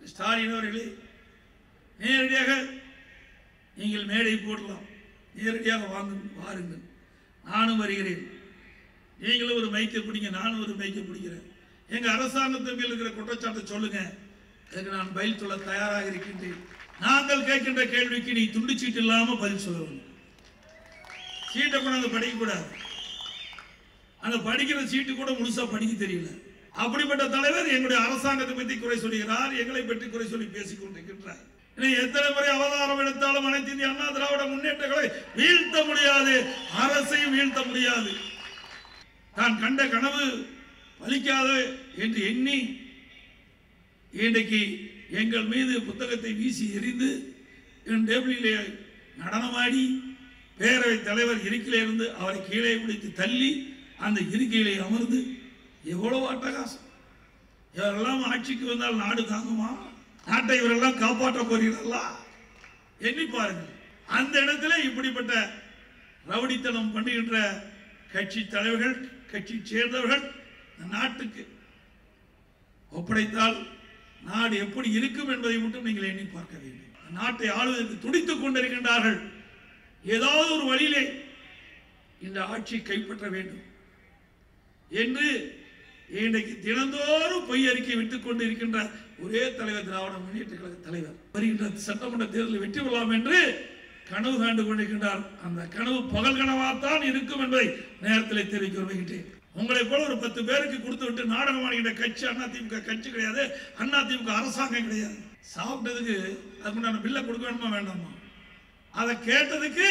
ஸ்டாலின் அவர்களே நேரடியாக நீங்கள் மேடை போடலாம் நேரடியாக வாங்க வாருங்கள் நானும் வருகிறேன் நீங்களும் ஒரு மைக்கை பிடிங்க நானும் ஒரு மைக்கை பிடிக்கிறேன் எங்க அரசாங்கத்தின் மேல் இருக்கிற குற்றச்சாட்டை சொல்லுங்க அதுக்கு நான் பதில் சொல்ல தயாராக இருக்கின்றேன் நாங்கள் கேட்கின்ற கேள்விக்கு நீ துண்டுச்சீட்டு இல்லாம பதில் சொல்ல வேண்டும் சீட்டை கொண்டாந்து படிக்க கூடாது அந்த படிக்கிற சீட்டு கூட முழுசா படிக்க தெரியல அப்படிப்பட்ட தலைவர் எங்களுடைய அரசாங்கத்தை பற்றி குறை சொல்லுகிறார் எங்களை பற்றி குறை சொல்லி பேசிக் கொண்டிருக்கின்றார் இனி எத்தனை முறை அவதாரம் எடுத்தாலும் அனைத்து இந்திய அண்ணா திராவிட முன்னேற்றங்களை வீழ்த்த முடியாது அரசையும் வீழ்த்த முடியாது தான் கண்ட கனவு பலிக்காது என்று எண்ணி இன்றைக்கு எங்கள் மீது புத்தகத்தை வீசி எறிந்து என் டேபிளிலே நடனமாடி பேரவைத் தலைவர் இருக்கையிலே இருந்து அவரை கீழே பிடித்து தள்ளி அந்த இருக்கையிலே அமர்ந்து எவ்வளவு அட்டகாசம் இவரெல்லாம் ஆட்சிக்கு வந்தால் நாடு தாங்குமா நாட்டை இவரெல்லாம் காப்பாற்ற போகிறீர்களா எண்ணி பாருங்கள் அந்த இடத்துல இப்படிப்பட்ட ரவுடித்தனம் பண்ணுகின்ற கட்சி தலைவர்கள் கட்சி சேர்ந்தவர்கள் இந்த நாட்டுக்கு ஒப்படைத்தால் நாடு எப்படி இருக்கும் என்பதை மட்டும் நீங்கள் எண்ணி பார்க்க வேண்டும் நாட்டை ஆளுவதற்கு துடித்துக் கொண்டிருக்கின்றார்கள் ஏதாவது ஒரு வழியிலே இந்த ஆட்சி கைப்பற்ற வேண்டும் என்று இன்றைக்கு தினந்தோறும் பொய் அறிக்கை விட்டுக் கொண்டு இருக்கின்ற ஒரே தலைவர் திராவிட முன்னேற்ற கழக தலைவர் வருகின்ற சட்டமன்ற தேர்தலில் வெற்றி பெறலாம் என்று கனவு காண்டு கொண்டிருக்கின்றார் அந்த கனவு பகல் கனவாத்தான் இருக்கும் என்பதை நேரத்தில் தெரிவிக்க விரும்புகின்றேன் உங்களை போல ஒரு பத்து பேருக்கு கொடுத்து விட்டு நாடகம் ஆடுகின்ற கட்சி அதிமுக கட்சி கிடையாது அதிமுக அரசாங்கம் கிடையாது சாப்பிட்டதுக்கு அதுக்குண்டான பில்லை கொடுக்க வேணுமா வேண்டாமா அதை கேட்டதுக்கு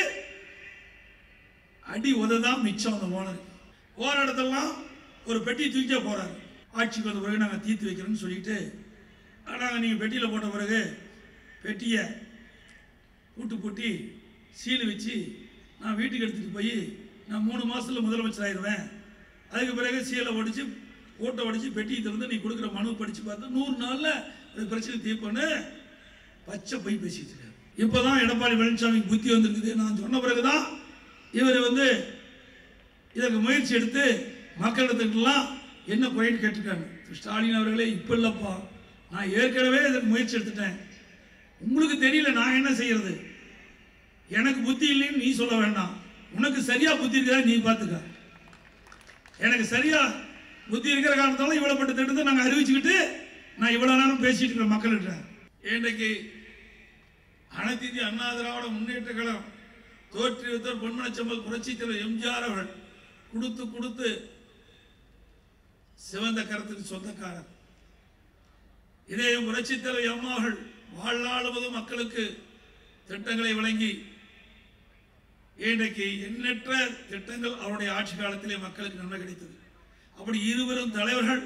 அடி உததான் மிச்சம் அந்த ஓனர் போற இடத்தெல்லாம் ஒரு பெட்டி தூக்கிய போறாரு ஆட்சிக்கு வந்த பிறகு நாங்கள் தீர்த்து வைக்கிறோம்னு சொல்லிட்டு நாங்கள் நீங்கள் பெட்டியில் போட்ட பிறகு பெட்டியை பூட்டு பூட்டி சீல் வச்சு நான் வீட்டுக்கு எடுத்துகிட்டு போய் நான் மூணு மாசத்துல முதலமைச்சர் ஆயிடுவேன் அதுக்கு பிறகு சீலை ஒடிச்சு ஓட்டை ஒடிச்சு பெட்டியை திறந்து நீ கொடுக்குற மனு படித்து பார்த்தா நூறு நாளில் அது பிரச்சனை தீர்ப்புன்னு பச்சை போய் பேசிட்டு இருக்காரு இப்போதான் எடப்பாடி பழனிசாமிக்கு புத்தி வந்திருக்குது நான் சொன்ன பிறகுதான் இவர் வந்து இதற்கு முயற்சி எடுத்து மக்களிடத்துக்கெல்லாம் என்ன குறைன்னு கேட்டிருக்காங்க திரு ஸ்டாலின் அவர்களே இப்போ இல்லைப்பா நான் ஏற்கனவே இதற்கு முயற்சி எடுத்துட்டேன் உங்களுக்கு தெரியல நான் என்ன செய்யறது எனக்கு புத்தி இல்லைன்னு நீ சொல்ல வேண்டாம் உனக்கு சரியா புத்தி இருக்கா நீ பார்த்துக்க எனக்கு சரியா புத்தி இருக்கிற காரணத்தால இவ்வளவு பட்ட திட்டத்தை நாங்கள் அறிவிச்சுக்கிட்டு நான் இவ்வளவு நேரம் பேசிட்டு இருக்கிற மக்கள்கிட்ட இன்றைக்கு அனைத்து இந்திய அண்ணா திராவிட முன்னேற்ற கழகம் தோற்றுவித்தவர் பொன்மனச்சம்பல் புரட்சி தலைவர் எம்ஜிஆர் அவர்கள் கொடுத்து கொடுத்து சிவந்த கரத்துக்கு சொந்தக்காரர் இதே புரட்சி தலைவர் அம்மா அவர்கள் வாழ்நாள் முழுவதும் மக்களுக்கு திட்டங்களை வழங்கி இன்றைக்கு எண்ணற்ற திட்டங்கள் அவருடைய ஆட்சி காலத்திலே மக்களுக்கு நன்மை கிடைத்தது அப்படி இருவரும் தலைவர்கள்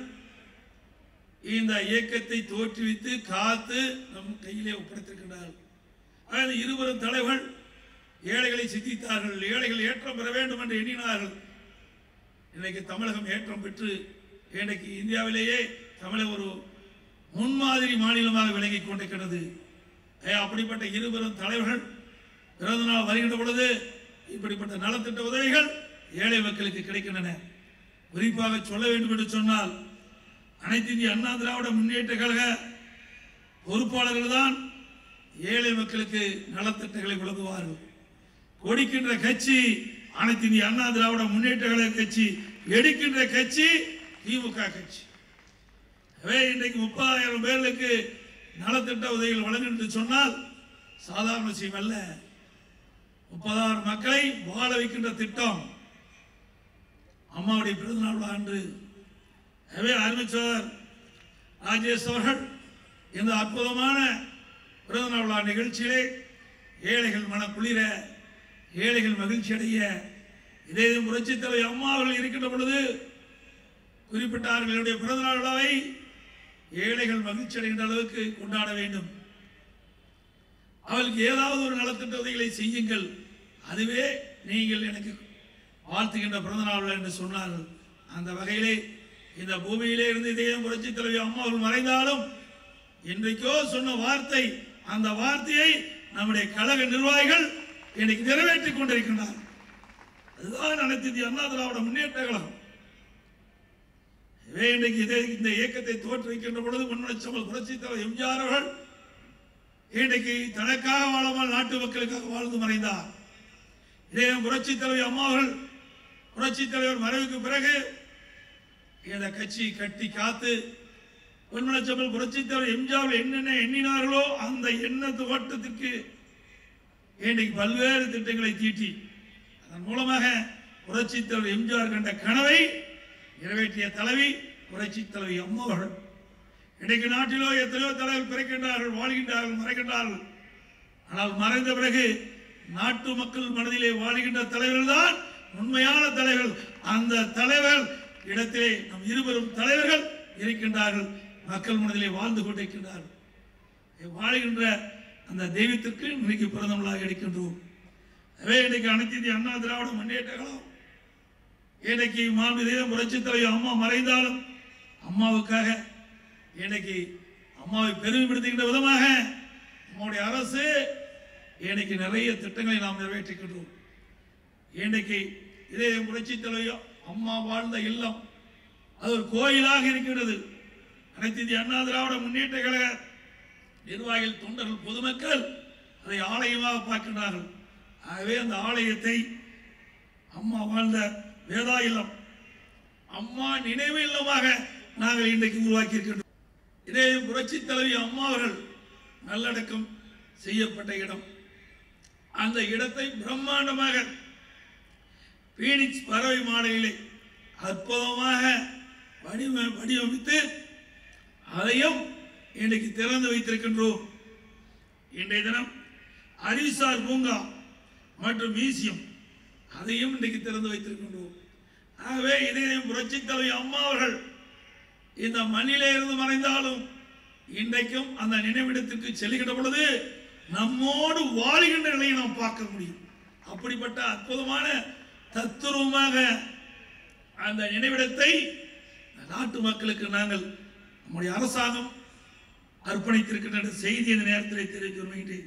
இந்த இயக்கத்தை தோற்றுவித்து காத்து நம் கையிலே ஒப்படைத்திருக்கின்றார்கள் அதாவது இருவரும் தலைவர்கள் ஏழைகளை சிந்தித்தார்கள் ஏழைகள் ஏற்றம் பெற வேண்டும் என்று எண்ணினார்கள் இன்னைக்கு தமிழகம் ஏற்றம் பெற்று இன்றைக்கு இந்தியாவிலேயே தமிழகம் ஒரு முன்மாதிரி மாநிலமாக விளங்கிக் கொண்டிருக்கிறது ஏ, அப்படிப்பட்ட இருவரும் தலைவர்கள் பிறந்த நாள் வருகின்ற பொழுது இப்படிப்பட்ட நலத்திட்ட உதவிகள் ஏழை மக்களுக்கு கிடைக்கின்றன குறிப்பாக சொல்ல வேண்டும் என்று சொன்னால் அனைத்து இந்திய அண்ணா திராவிட முன்னேற்ற கழக பொறுப்பாளர்கள் தான் ஏழை மக்களுக்கு நலத்திட்டங்களை வழங்குவார்கள் கொடுக்கின்ற கட்சி அனைத்து இந்திய அண்ணா திராவிட முன்னேற்ற கழக கட்சி எடுக்கின்ற கட்சி திமுக கட்சி எனவே இன்றைக்கு முப்பதாயிரம் பேர்களுக்கு நலத்திட்ட உதவிகள் வழங்கும் என்று சொன்னால் சாதாரண விஷயம் அல்ல முப்பதாயிரம் மக்களை வாழ வைக்கின்ற திட்டம் அம்மாவுடைய பிறந்தநாள் விழா அன்று எனவே அருமைச்சவர் ராஜேஷ் அவர்கள் இந்த அற்புதமான பிறந்தநாள் விழா நிகழ்ச்சியிலே ஏழைகள் மன குளிர ஏழைகள் மகிழ்ச்சி அடைய இதே புரட்சி தலைவர் அம்மா அவர்கள் இருக்கின்ற பொழுது குறிப்பிட்டார்கள் என்னுடைய பிறந்தநாள் விழாவை ஏழைகள் மகிழ்ச்சி அடைகின்ற அளவுக்கு கொண்டாட வேண்டும் அவளுக்கு ஏதாவது ஒரு நலத்திட்ட உதவிகளை செய்யுங்கள் அதுவே நீங்கள் எனக்கு வாழ்த்துகின்ற பிறந்தநாள் விழா என்று சொன்னார்கள் அந்த வகையிலே இந்த பூமியிலே இருந்து இதயம் புரட்சி தலைவி அம்மா அவர்கள் மறைந்தாலும் இன்றைக்கோ சொன்ன வார்த்தை அந்த வார்த்தையை நம்முடைய கழக நிர்வாகிகள் இன்னைக்கு நிறைவேற்றிக் கொண்டிருக்கின்றார் அதுதான் அனைத்து இந்திய அண்ணா திராவிட முன்னேற்ற கழகம் எனவே இன்றைக்கு இதை இந்த இயக்கத்தை தோற்றுவிக்கின்ற பொழுது முன்னெச்சமல் புரட்சி தலைவர் எம்ஜிஆர் அவர்கள் இன்றைக்கு தனக்காக வாழாமல் நாட்டு மக்களுக்காக வாழ்ந்து மறைந்தார் இதே புரட்சி தலைவர் அம்மா அவர்கள் புரட்சி தலைவர் மறைவுக்கு பிறகு இந்த கட்சி கட்டி காத்து பொன்மனச்சம்பல் புரட்சி தலைவர் எம்ஜிஆர் என்னென்ன எண்ணினார்களோ அந்த எண்ணத்து ஓட்டத்திற்கு இன்றைக்கு பல்வேறு திட்டங்களை தீட்டி அதன் மூலமாக புரட்சி தலைவர் எம்ஜிஆர் கண்ட கனவை நிறைவேற்றிய தலைவி புரட்சி தலைவி அம்மா அவர்கள் இன்றைக்கு நாட்டிலோ எத்தனையோ தலைவர் பிறக்கின்றார்கள் வாழ்கின்றார்கள் மறைக்கின்றார்கள் ஆனால் மறைந்த பிறகு நாட்டு மக்கள் மனதிலே வாழ்கின்ற தலைவர்கள் தான் உண்மையான தலைவர்கள் அந்த தலைவர் இடத்திலே நம் இருவரும் தலைவர்கள் இருக்கின்றார்கள் மக்கள் மனதிலே வாழ்ந்து கொண்டிருக்கின்றார்கள் வாழ்கின்ற அந்த தெய்வத்திற்கு இன்றைக்கு பிறந்த நாளாக எடுக்கின்றோம் எனவே இன்றைக்கு அனைத்து இந்திய அண்ணா திராவிட முன்னேற்ற கழகம் இன்றைக்கு மாண்புதேவம் புரட்சி தலைவர் அம்மா மறைந்தாலும் அம்மாவுக்காக இன்னைக்கு அம்மாவை பெருமைப்படுத்துகின்ற விதமாக நம்முடைய அரசு இன்னைக்கு நிறைய திட்டங்களை நாம் நிறைவேற்றுகின்றோம் இன்னைக்கு இதே புரட்சி தலைவர் அம்மா வாழ்ந்த இல்லம் அது ஒரு கோயிலாக இருக்கின்றது அனைத்து இந்திய அண்ணா திராவிட முன்னேற்ற கழக நிர்வாகிகள் தொண்டர்கள் பொதுமக்கள் அதை ஆலயமாக பார்க்கின்றார்கள் ஆகவே அந்த ஆலயத்தை அம்மா வாழ்ந்த வேதா இல்லம் அம்மா நினைவு இல்லமாக நாங்கள் இன்றைக்கு உருவாக்கி இருக்கின்றோம் இதே புரட்சி தலைவி அம்மா அவர்கள் நல்லடக்கம் செய்யப்பட்ட இடம் அந்த இடத்தை பிரம்மாண்டமாக பீனிக்ஸ் பறவை மாடலிலே அற்புதமாக வடிவ வடிவமைத்து அதையும் இன்றைக்கு திறந்து வைத்திருக்கின்றோம் இன்றைய தினம் அறிவுசார் பூங்கா மற்றும் மியூசியம் அதையும் இன்றைக்கு திறந்து வைத்திருக்கின்றோம் ஆகவே இதயம் புரட்சி தலைவி அம்மா அவர்கள் இந்த மண்ணிலே இருந்து மறைந்தாலும் இன்றைக்கும் அந்த நினைவிடத்திற்கு செல்லுகின்ற பொழுது நம்மோடு வாழுகின்ற நிலையை நாம் பார்க்க முடியும் அப்படிப்பட்ட அற்புதமான தத்துருவமாக அந்த நினைவிடத்தை நாட்டு மக்களுக்கு நாங்கள் நம்முடைய அரசாங்கம் அர்ப்பணித்திருக்கின்ற செய்தி இந்த நேரத்தில் தெரிவிக்க விரும்புகின்றேன்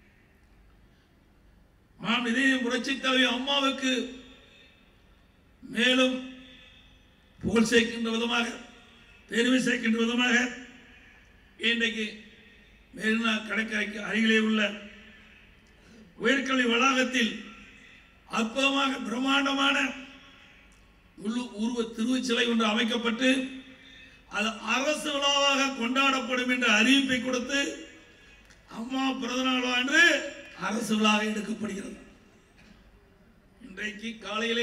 நாம் இதே புரட்சி தலைவி அம்மாவுக்கு மேலும் புகழ் சேர்க்கின்ற விதமாக பெருமை சேர்க்கின்ற விதமாக இன்றைக்கு மெரினா கடற்கரைக்கு அருகிலே உள்ள உயர்கல்வி வளாகத்தில் அற்புதமாக பிரம்மாண்டமான உள்ளு உருவ திருவுச்சிலை ஒன்று அமைக்கப்பட்டு அது அரசு விழாவாக கொண்டாடப்படும் என்ற அறிவிப்பை கொடுத்து அம்மா பிறந்தநாள் அன்று அரசு விழாவாக எடுக்கப்படுகிறது இன்றைக்கு காலையிலே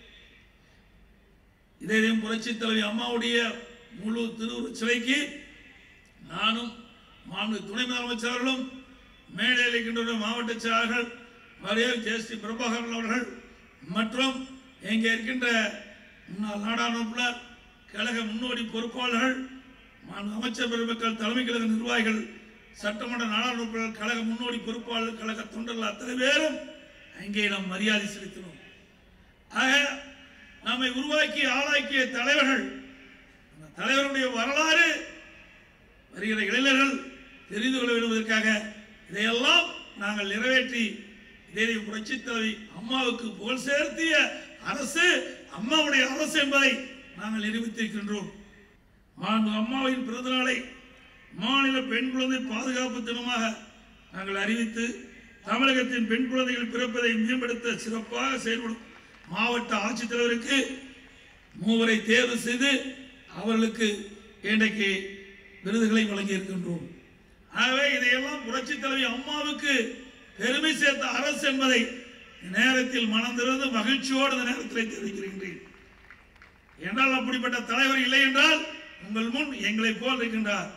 இதே புரட்சி தலைவி அம்மாவுடைய முழு திருவுருவச் சிலைக்கு நானும் மாண்பு துணை முதலமைச்சர்களும் மேடையில் இருக்கின்ற மாவட்ட செயலாளர்கள் மரியாதை ஜெயஸ்ரீ பிரபாகரன் அவர்கள் மற்றும் இங்கே இருக்கின்ற முன்னாள் நாடாளுமன்ற கழக முன்னோடி பொறுப்பாளர்கள் மாண்பு அமைச்சர் பெருமக்கள் தலைமை கழக நிர்வாகிகள் சட்டமன்ற நாடாளுமன்ற கழக முன்னோடி பொறுப்பாளர் கழக தொண்டர்கள் அத்தனை பேரும் அங்கே நாம் மரியாதை செலுத்தினோம் ஆக நம்மை உருவாக்கி ஆளாக்கிய தலைவர்கள் அந்த தலைவருடைய வரலாறு வருகிற இளைஞர்கள் தெரிந்து கொள்ள விடுவதற்காக இதையெல்லாம் நாங்கள் நிறைவேற்றி இதே புரட்சி தலைவி அம்மாவுக்கு புகழ் சேர்த்திய அரசு அம்மாவுடைய அரசு என்பதை நாங்கள் நிரூபித்திருக்கின்றோம் மாண்பு அம்மாவின் பிறந்தநாளை மாநில பெண் குழந்தை பாதுகாப்பு தினமாக நாங்கள் அறிவித்து தமிழகத்தின் பெண் குழந்தைகள் பிறப்பதை மேம்படுத்த சிறப்பாக செயல்படும் மாவட்ட ஆட்சித்தலைவருக்கு மூவரை தேர்வு செய்து அவர்களுக்கு இன்றைக்கு விருதுகளை வழங்கி இருக்கின்றோம் ஆகவே இதையெல்லாம் புரட்சி தலைவி அம்மாவுக்கு பெருமை சேர்த்த அரசு என்பதை இந்த நேரத்தில் மனம் திறந்து மகிழ்ச்சியோடு இந்த நேரத்தில் தெரிவிக்கின்றேன் என்றால் அப்படிப்பட்ட தலைவர் இல்லை என்றால் உங்கள் முன் எங்களை போல் இருக்கின்றார்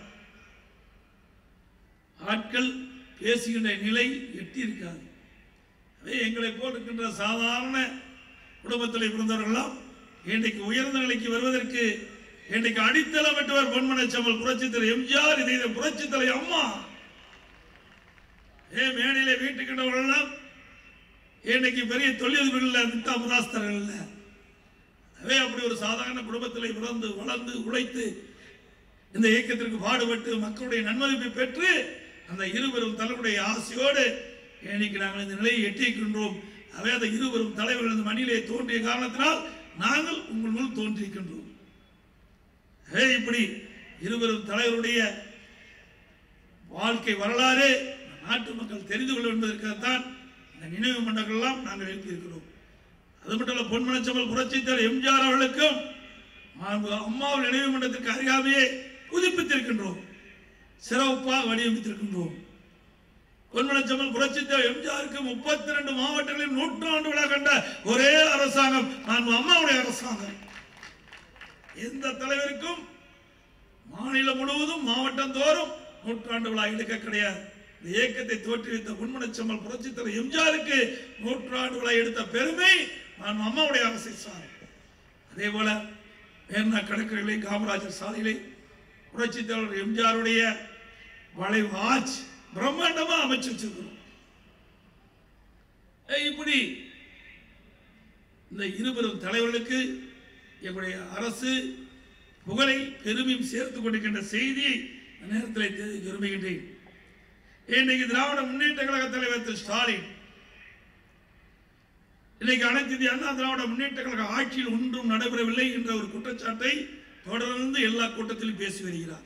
ஆட்கள் பேசுகின்ற நிலை எட்டி இருக்காது அதே எங்களை போல் இருக்கின்ற சாதாரண குடும்பத்தில் பிறந்தவர்களாம் இன்றைக்கு உயர்ந்த நிலைக்கு வருவதற்கு இன்றைக்கு அடித்தளமிட்டவர் பொன்மனச்சம்பல் புரட்சித்தலை எம்ஜிஆர் இதை புரட்சித்தலை அம்மா ஏ மேடையில வீட்டுக்கின்றவர்கள்லாம் இன்னைக்கு பெரிய தொழிலதிபர்கள் மிட்டா முதாஸ்தர்கள் இல்லை அதே அப்படி ஒரு சாதாரண குடும்பத்தில் பிறந்து வளர்ந்து உழைத்து இந்த இயக்கத்திற்கு பாடுபட்டு மக்களுடைய நன்மதிப்பை பெற்று அந்த இருவரும் தலைவருடைய ஆசையோடு இன்னைக்கு நாங்கள் இந்த நிலையை எட்டியிருக்கின்றோம் அவை அந்த இருவரும் தலைவர்கள் இந்த மண்ணிலே தோன்றிய காரணத்தினால் நாங்கள் உங்கள் முன் தோன்றியிருக்கின்றோம் ஏ, இப்படி இருவரும் தலைவருடைய வாழ்க்கை வரலாறு நாட்டு மக்கள் தெரிந்து கொள்ள என்பதற்காகத்தான் இந்த நினைவு மண்டபங்கள் எல்லாம் நாங்கள் எழுப்பியிருக்கிறோம் அது மட்டும் இல்ல பொன்மனச்சம்பல் புரட்சித்தர் எம்ஜிஆர் அவர்களுக்கும் மாண்பு அம்மாவின் நினைவு மண்டலத்திற்கு அருகாமையே புதுப்பித்திருக்கின்றோம் சிறப்பாக வடிவமைத்திருக்கின்றோம் பொன்மனச்சம்பல் புரட்சித்தர் எம்ஜிஆருக்கு முப்பத்தி ரெண்டு மாவட்டங்களில் நூற்றாண்டு விழா கண்ட ஒரே அரசாங்கம் மாண்பு அம்மாவுடைய அரசாங்கம் எந்த தலைவருக்கும் மாநிலம் முழுவதும் மாவட்டம் தோறும் நூற்றாண்டு விழா எடுக்க கிடையாது இந்த இயக்கத்தை தோற்றுவித்த பொன்மனச்சம்பல் புரட்சித்தர் எம்ஜிஆருக்கு நூற்றாண்டு விழா எடுத்த பெருமை நான் அம்மாவுடைய அரசை சார் அதே போல வேர்னா கடற்கரையிலே காமராஜர் சாலையிலே புரட்சித் தலைவர் எம்ஜிஆருடைய வளைவு ஆட்ச் பிரம்மாண்டமா அமைச்சு வச்சிருக்கிறோம் ஏய், இப்படி இந்த இருவரும் தலைவர்களுக்கு எங்களுடைய அரசு புகழை பெருமையும் சேர்த்துக் கொண்டிருக்கின்ற செய்தியை இந்த நேரத்தில் தெரிவிக்க விரும்புகின்றேன் இன்றைக்கு திராவிட முன்னேற்ற கழக தலைவர் திரு ஸ்டாலின் இன்னைக்கு அனைத்து இந்திய அண்ணா திராவிட முன்னேற்ற கழக ஆட்சியில் ஒன்றும் நடைபெறவில்லை என்ற ஒரு குற்றச்சாட்டை தொடர்ந்து எல்லா கூட்டத்திலும் பேசி வருகிறார்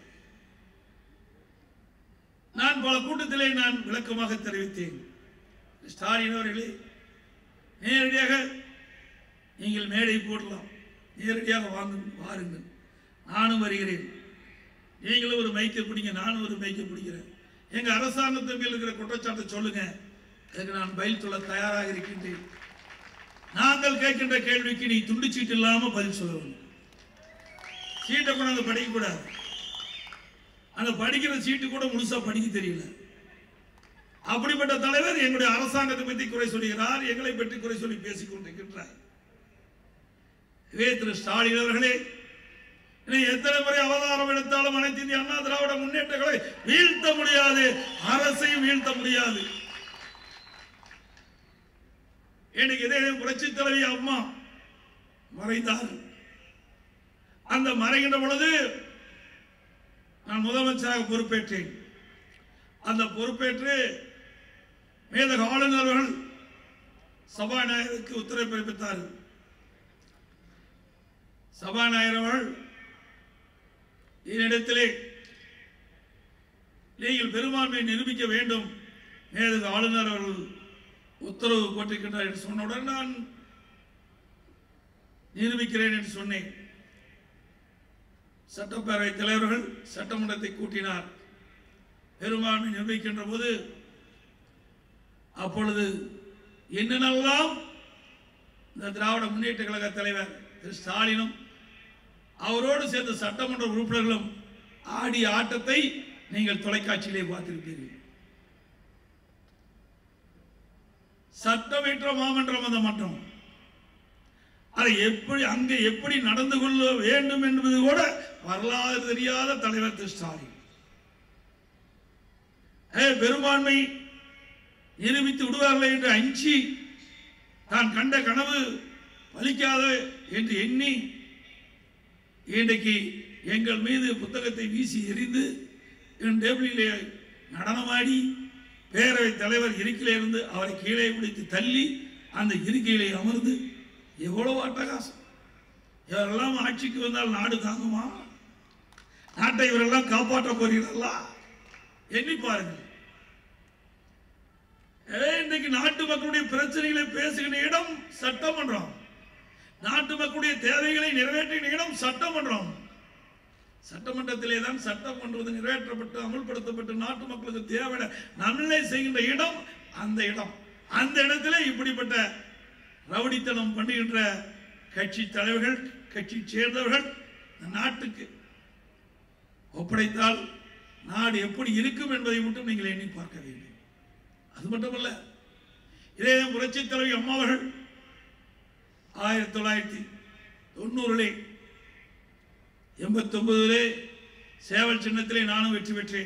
நான் பல கூட்டத்திலே நான் விளக்கமாக தெரிவித்தேன் ஸ்டாலின் அவர்களே நேரடியாக நீங்கள் மேடை போடலாம் நேரடியாக வாங்க வாருங்கள் நானும் வருகிறேன் நீங்களும் ஒரு மைக்கை பிடிங்க நானும் ஒரு மைக்கை பிடிக்கிறேன் எங்க அரசாங்கத்தின் மேல் இருக்கிற குற்றச்சாட்டை சொல்லுங்க அதுக்கு நான் பதில் சொல்ல தயாராக இருக்கின்றேன் நாங்கள் கேட்கின்ற கேள்விக்கு நீ துண்டு சீட்டு இல்லாம பதில் சொல்ல வேண்டும் சீட்டை கொண்டாந்து படிக்க கூடாது அந்த படிக்கிற சீட்டு கூட முழுசா படிக்க தெரியல அப்படிப்பட்ட தலைவர் எங்களுடைய அரசாங்கத்தை பற்றி குறை சொல்கிறார் எங்களை பற்றி குறை சொல்லி பேசிக் கொண்டிருக்கின்றார் இதே திரு ஸ்டாலின் அவர்களே இன்னும் எத்தனை முறை அவதாரம் எடுத்தாலும் அனைத்து இந்திய அண்ணா திராவிட முன்னேற்றங்களை வீழ்த்த முடியாது அரசையும் வீழ்த்த முடியாது எனக்கு இதே புரட்சி தலைவி அம்மா மறைந்தார் அந்த மறைகின்ற பொழுது நான் முதலமைச்சராக பொறுப்பேற்றேன் அந்த பொறுப்பேற்று மேலக ஆளுநர் அவர்கள் சபாநாயகருக்கு உத்தரவு பிறப்பித்தார்கள் சபாநாயகர் அவர்கள் என்னிடத்திலே நீங்கள் பெரும்பான்மையை நிரூபிக்க வேண்டும் மேலக ஆளுநர் அவர்கள் உத்தரவு போட்டிருக்கின்றார் என்று சொன்னவுடன் நான் நிரூபிக்கிறேன் என்று சொன்னேன் சட்டப்பேரவை தலைவர்கள் சட்டமன்றத்தை கூட்டினார் பெரும்பான்மை நிரூபிக்கின்ற போது அப்பொழுது என்னென்னலாம் இந்த திராவிட முன்னேற்ற கழக தலைவர் திரு ஸ்டாலினும் அவரோடு சேர்ந்த சட்டமன்ற உறுப்பினர்களும் ஆடிய ஆட்டத்தை நீங்கள் தொலைக்காட்சியிலே பார்த்திருப்பீர்கள் சட்டமேற்ற மாமன்றம் அந்த மன்றம் அதை எப்படி அங்கே எப்படி நடந்து கொள்ள வேண்டும் என்பது கூட வரலாறு தெரியாத தலைவர் திரு ஸ்டாலின் ஏ, பெரும்பான்மை நிரூபித்து விடுவார்கள் என்று அஞ்சி தான் கண்ட கனவு பலிக்காது என்று எண்ணி இன்றைக்கு எங்கள் மீது புத்தகத்தை வீசி எறிந்து என் டேபிளிலே நடனமாடி பேரவைத் தலைவர் இருக்கையிலே இருந்து அவரை கீழே பிடித்து தள்ளி அந்த இருக்கையிலே அமர்ந்து எவ்வளவு அட்டகாசம் இவரெல்லாம் ஆட்சிக்கு வந்தால் நாடு தாங்குமா நாட்டை இவரெல்லாம் காப்பாற்ற போறீர்களா எண்ணி பாருங்கள் ஏ, இன்றைக்கு நாட்டு மக்களுடைய பிரச்சனைகளை பேசுகிற இடம் சட்டமன்றம் நாட்டு மக்களுடைய தேவைகளை நிறைவேற்றுகிற இடம் சட்டமன்றம் சட்டமன்றத்திலே தான் சட்டம் கொண்டு நிறைவேற்றப்பட்டு அமல்படுத்தப்பட்டு நாட்டு மக்களுக்கு தேவை நன்மை செய்கின்ற இடம் அந்த இடம் அந்த இடத்திலே இப்படிப்பட்ட ரவுடித்தனம் பண்ணுகின்ற கட்சி தலைவர்கள் கட்சி சேர்ந்தவர்கள் இந்த நாட்டுக்கு ஒப்படைத்தால் நாடு எப்படி இருக்கும் என்பதை மட்டும் நீங்கள் எண்ணி பார்க்க வேண்டும் அது மட்டுமல்ல இதே புரட்சி தலைவி அம்மா அவர்கள் ஆயிரத்தி தொள்ளாயிரத்தி தொண்ணூறிலே எண்பத்தி ஒன்பதிலே சேவல் சின்னத்திலே நானும் வெற்றி பெற்றேன்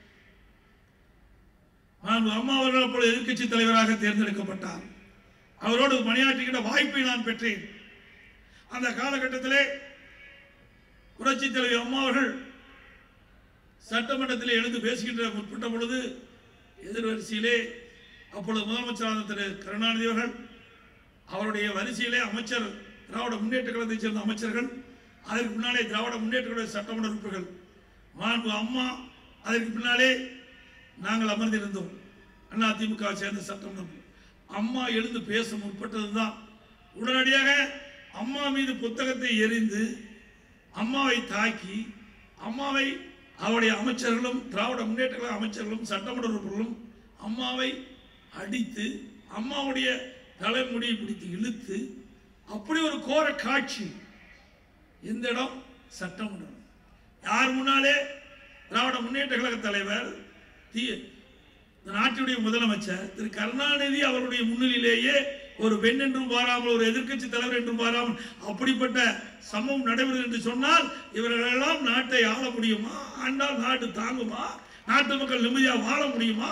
நான் அம்மா அவர்கள் அப்பொழுது எதிர்க்கட்சி தலைவராக தேர்ந்தெடுக்கப்பட்டார் அவரோடு பணியாற்றுகின்ற வாய்ப்பை நான் பெற்றேன் அந்த காலகட்டத்திலே புரட்சி தலைவி அம்மா அவர்கள் சட்டமன்றத்தில் எழுந்து பேசுகின்ற முற்பட்ட பொழுது எதிர்வரிசையிலே அப்பொழுது முதலமைச்சரான திரு கருணாநிதி அவர்கள் அவருடைய வரிசையிலே அமைச்சர் திராவிட முன்னேற்ற கழகத்தைச் சேர்ந்த அமைச்சர்கள் அதற்கு முன்னாலே திராவிட முன்னேற்ற கழக சட்டமன்ற உறுப்பினர்கள் மாண்பு அம்மா அதற்கு பின்னாலே நாங்கள் அமர்ந்திருந்தோம் அண்ணா திமுக சேர்ந்த சட்டமன்ற உறுப்பினர். அம்மா எழுந்து பேச முற்பட்டதுதான் உடனடியாக அம்மா மீது புத்தகத்தை எறிந்து அம்மாவை தாக்கி அம்மாவை அவருடைய அமைச்சர்களும் திராவிட முன்னேற்ற கழக அமைச்சர்களும் சட்டமன்ற உறுப்பினர்களும் அம்மாவை அடித்து அம்மாவுடைய தலைமுடியை பிடித்து இழுத்து அப்படி ஒரு கோர காட்சி எந்த இடம் சட்டமன்றம் யார் முன்னாலே திராவிட முன்னேற்ற கழக தலைவர் தி இந்த நாட்டுடைய முதலமைச்சர் திரு கருணாநிதி அவருடைய முன்னிலையிலேயே ஒரு பெண் என்றும் பாராமல் ஒரு எதிர்க்கட்சி தலைவர் என்றும் பாராமல் அப்படிப்பட்ட சம்பவம் நடைபெறும் என்று சொன்னால் இவர்களெல்லாம் நாட்டை ஆள முடியுமா ஆண்டால் நாடு தாங்குமா நாட்டு மக்கள் நிம்மதியாக வாழ முடியுமா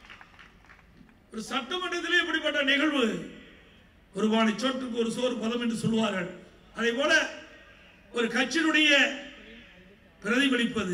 ஒரு சட்டமன்றத்திலே இப்படிப்பட்ட நிகழ்வு ஒரு வாணி சோற்றுக்கு ஒரு சோறு பதம் என்று சொல்வார்கள் அதே போல ஒரு கட்சியினுடைய பிரதிபலிப்பது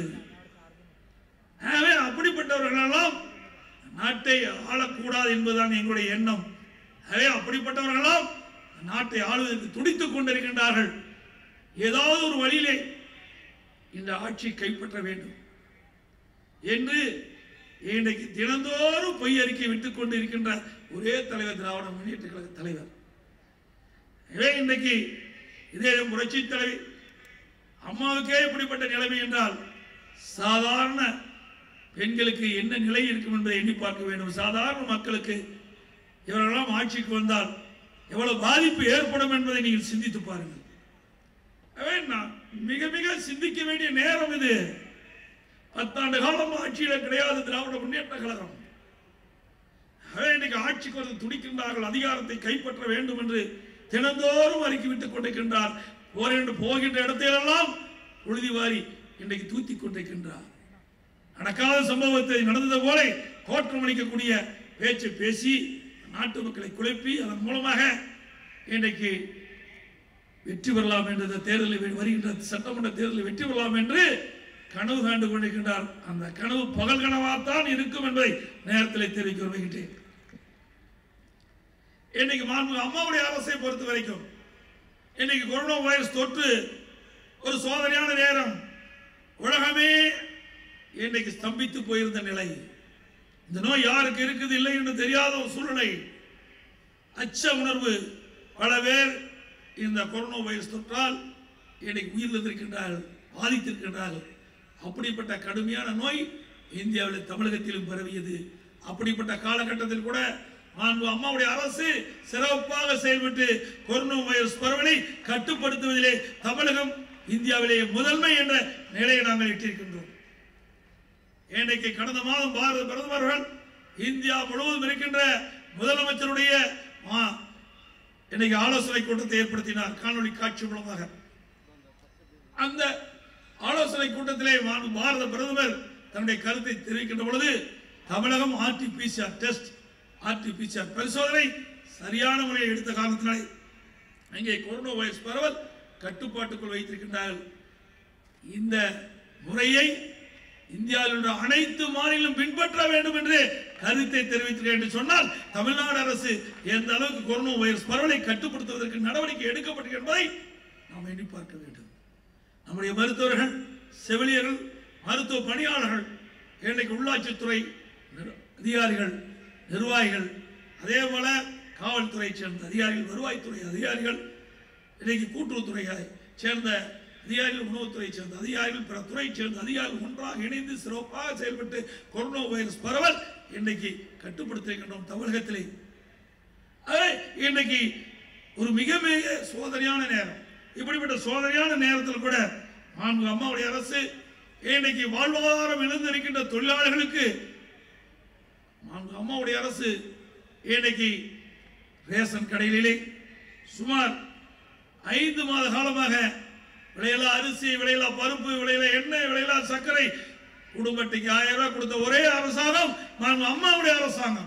ஆகவே அப்படிப்பட்டவர்களெல்லாம் நாட்டை ஆளக்கூடாது என்பதுதான் எங்களுடைய எண்ணம் ஆகவே அப்படிப்பட்டவர்களெல்லாம் நாட்டை ஆளுவதற்கு துடித்துக் கொண்டிருக்கின்றார்கள் ஏதாவது ஒரு வழியிலே இந்த ஆட்சி கைப்பற்ற வேண்டும் என்று இன்றைக்கு தினந்தோறும் பொய் அறிக்கை விட்டுக் கொண்டு இருக்கின்ற ஒரே தலைவர் திராவிட முன்னேற்ற கழக தலைவர் எனவே இன்றைக்கு இதே புரட்சி தலைவி அம்மாவுக்கே இப்படிப்பட்ட நிலைமை என்றால் சாதாரண பெண்களுக்கு என்ன நிலை இருக்கும் என்பதை எண்ணி பார்க்க வேண்டும் சாதாரண மக்களுக்கு இவரெல்லாம் ஆட்சிக்கு வந்தால் எவ்வளவு பாதிப்பு ஏற்படும் என்பதை நீங்கள் சிந்தித்து பாருங்கள் எனவே நான் மிக மிக சிந்திக்க வேண்டிய நேரம் இது பத்தாண்டு காலம் ஆட்சியில கிடையாது திராவிட முன்னேற்ற கழகம் ஆகவே இன்னைக்கு ஆட்சிக்கு வந்து துடிக்கின்றார்கள் அதிகாரத்தை கைப்பற்ற வேண்டும் என்று தினந்தோறும் அறிக்கை விட்டுக் கொண்டிருக்கின்றார் போகின்ற போகின்ற இடத்திலெல்லாம் உழுதி வாரி இன்றைக்கு தூத்திக் கொண்டிருக்கின்றார் நடக்காத சம்பவத்தை நடந்தது போல தோற்றம் அளிக்கக்கூடிய பேச்சை பேசி நாட்டு மக்களை குழப்பி அதன் மூலமாக இன்றைக்கு வெற்றி பெறலாம் என்ற இந்த தேர்தலில் வருகின்ற சட்டமன்ற தேர்தலில் வெற்றி பெறலாம் என்று கனவு காண்டு கொண்டிருக்கின்றார் அந்த கனவு பகல் கனவாத்தான் இருக்கும் என்பதை நேரத்தில் தெரிவிக்க விரும்புகின்றேன் இன்னைக்கு மாண்பு அம்மாவுடைய அரசை பொறுத்த வரைக்கும் இன்னைக்கு கொரோனா வைரஸ் தொற்று ஒரு சோதனையான நேரம் உலகமே இன்னைக்கு ஸ்தம்பித்து போயிருந்த நிலை இந்த நோய் யாருக்கு இருக்குது இல்லை என்று தெரியாத ஒரு சூழ்நிலை அச்ச உணர்வு பல பேர் இந்த கொரோனா வைரஸ் தொற்றால் இன்னைக்கு உயிரிழந்திருக்கின்றார்கள் பாதித்திருக்கின்றார்கள் அப்படிப்பட்ட கடுமையான நோய் இந்தியாவில் தமிழகத்திலும் பரவியது அப்படிப்பட்ட காலகட்டத்தில் கூட மாண்பு அம்மாவுடைய அரசு சிறப்பாக செயல்பட்டு கொரோனா வைரஸ் பரவலை கட்டுப்படுத்துவதிலே தமிழகம் இந்தியாவிலேயே முதன்மை என்ற நிலையை நாங்கள் எட்டியிருக்கின்றோம் இன்றைக்கு கடந்த மாதம் பாரத பிரதமர்கள் இந்தியா முழுவதும் இருக்கின்ற முதலமைச்சருடைய ஆ, இன்னைக்கு ஆலோசனை கூட்டத்தை ஏற்படுத்தினார் காணொளி காட்சி மூலமாக அந்த ஆலோசனை கூட்டத்திலே மாண்பு பாரத பிரதமர் தன்னுடைய கருத்தை தெரிவிக்கின்ற பொழுது தமிழகம் ஆர்டிபிசிஆர் டெஸ்ட் ஆர்டிபிசிஆர் பரிசோதனை சரியான முறையை எடுத்த காரணத்தினாலே அங்கே கொரோனா வைரஸ் பரவல் கட்டுப்பாட்டுக்குள் வைத்திருக்கின்றார்கள் இந்த முறையை இந்தியாவில் உள்ள அனைத்து மாநிலம் பின்பற்ற வேண்டும் என்று கருத்தை தெரிவித்திருக்கிறேன் என்று சொன்னால் தமிழ்நாடு அரசு எந்த அளவுக்கு கொரோனா வைரஸ் பரவலை கட்டுப்படுத்துவதற்கு நடவடிக்கை எடுக்கப்பட்டது என்பதை நாம் எண்ணி பார்க்க வேண்டும் நம்முடைய மருத்துவர்கள் செவிலியர்கள் மருத்துவ பணியாளர்கள் இன்றைக்கு உள்ளாட்சித்துறை நிர்- அதிகாரிகள் நிர்வாகிகள் அதே போல காவல்துறை சேர்ந்த அதிகாரிகள் வருவாய்த்துறை அதிகாரிகள் இன்னைக்கு கூட்டுறவுத்துறையை சேர்ந்த அதிகாரிகள் உணவுத்துறை சேர்ந்த அதிகாரிகள் பிற துறை சேர்ந்த அதிகாரிகள் ஒன்றாக இணைந்து சிறப்பாக செயல்பட்டு கொரோனா வைரஸ் பரவல் இன்னைக்கு கட்டுப்படுத்திருக்கின்றோம் தமிழகத்திலே ஆகவே இன்னைக்கு ஒரு மிக மிக சோதனையான நேரம் இப்படிப்பட்ட சோதனையான நேரத்தில் கூட மாண்பு அம்மாவுடைய அரசு இன்னைக்கு வாழ்வாதாரம் இழந்திருக்கின்ற தொழிலாளர்களுக்கு மாண்பு அம்மாவுடைய அரசு இன்னைக்கு ரேஷன் கடைகளிலே சுமார் ஐந்து மாத காலமாக விலையில்லா அரிசி விலையில்லா பருப்பு விலையில்லா எண்ணெய் விலையில்லா சர்க்கரை குடும்பத்துக்கு ஆயிரம் ரூபாய் கொடுத்த ஒரே அரசாங்கம் மாண்பு அம்மாவுடைய அரசாங்கம்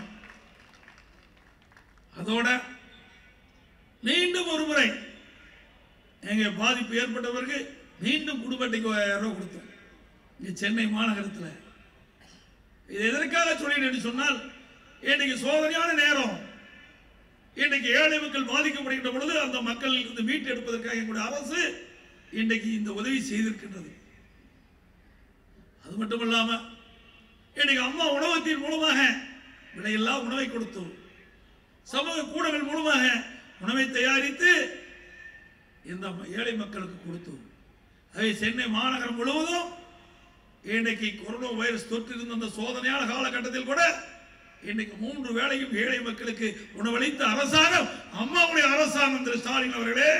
அதோட மீண்டும் ஒரு முறை எங்க பாதிப்பு ஏற்பட்ட பிறகு மீண்டும் குடும்பத்துக்கு ஆயிரம் ரூபாய் கொடுத்தோம் இங்க சென்னை மாநகரத்தில் இது எதற்காக சொல்லினேன் என்று சொன்னால் இன்னைக்கு சோதனையான நேரம் இன்னைக்கு ஏழை மக்கள் பாதிக்கப்படுகின்ற பொழுது அந்த மக்கள் இருந்து மீட்டு எடுப்பதற்காக எங்களுடைய அரசு இன்றைக்கு இந்த உதவி செய்திருக்கின்றது அது மட்டும் இல்லாம இன்னைக்கு அம்மா உணவகத்தின் மூலமாக விலையில்லா உணவை கொடுத்தோம் சமூக கூடங்கள் மூலமாக உணவை தயாரித்து இந்த ஏழை மக்களுக்கு கொடுத்தோம் அதை சென்னை மாநகரம் முழுவதும் இன்றைக்கு கொரோனா வைரஸ் தொற்று இருந்த அந்த சோதனையான காலகட்டத்தில் கூட இன்னைக்கு மூன்று வேளையும் ஏழை மக்களுக்கு உணவளித்த அரசாங்கம் அம்மாவுடைய அரசாங்கம் திரு ஸ்டாலின் அவர்களே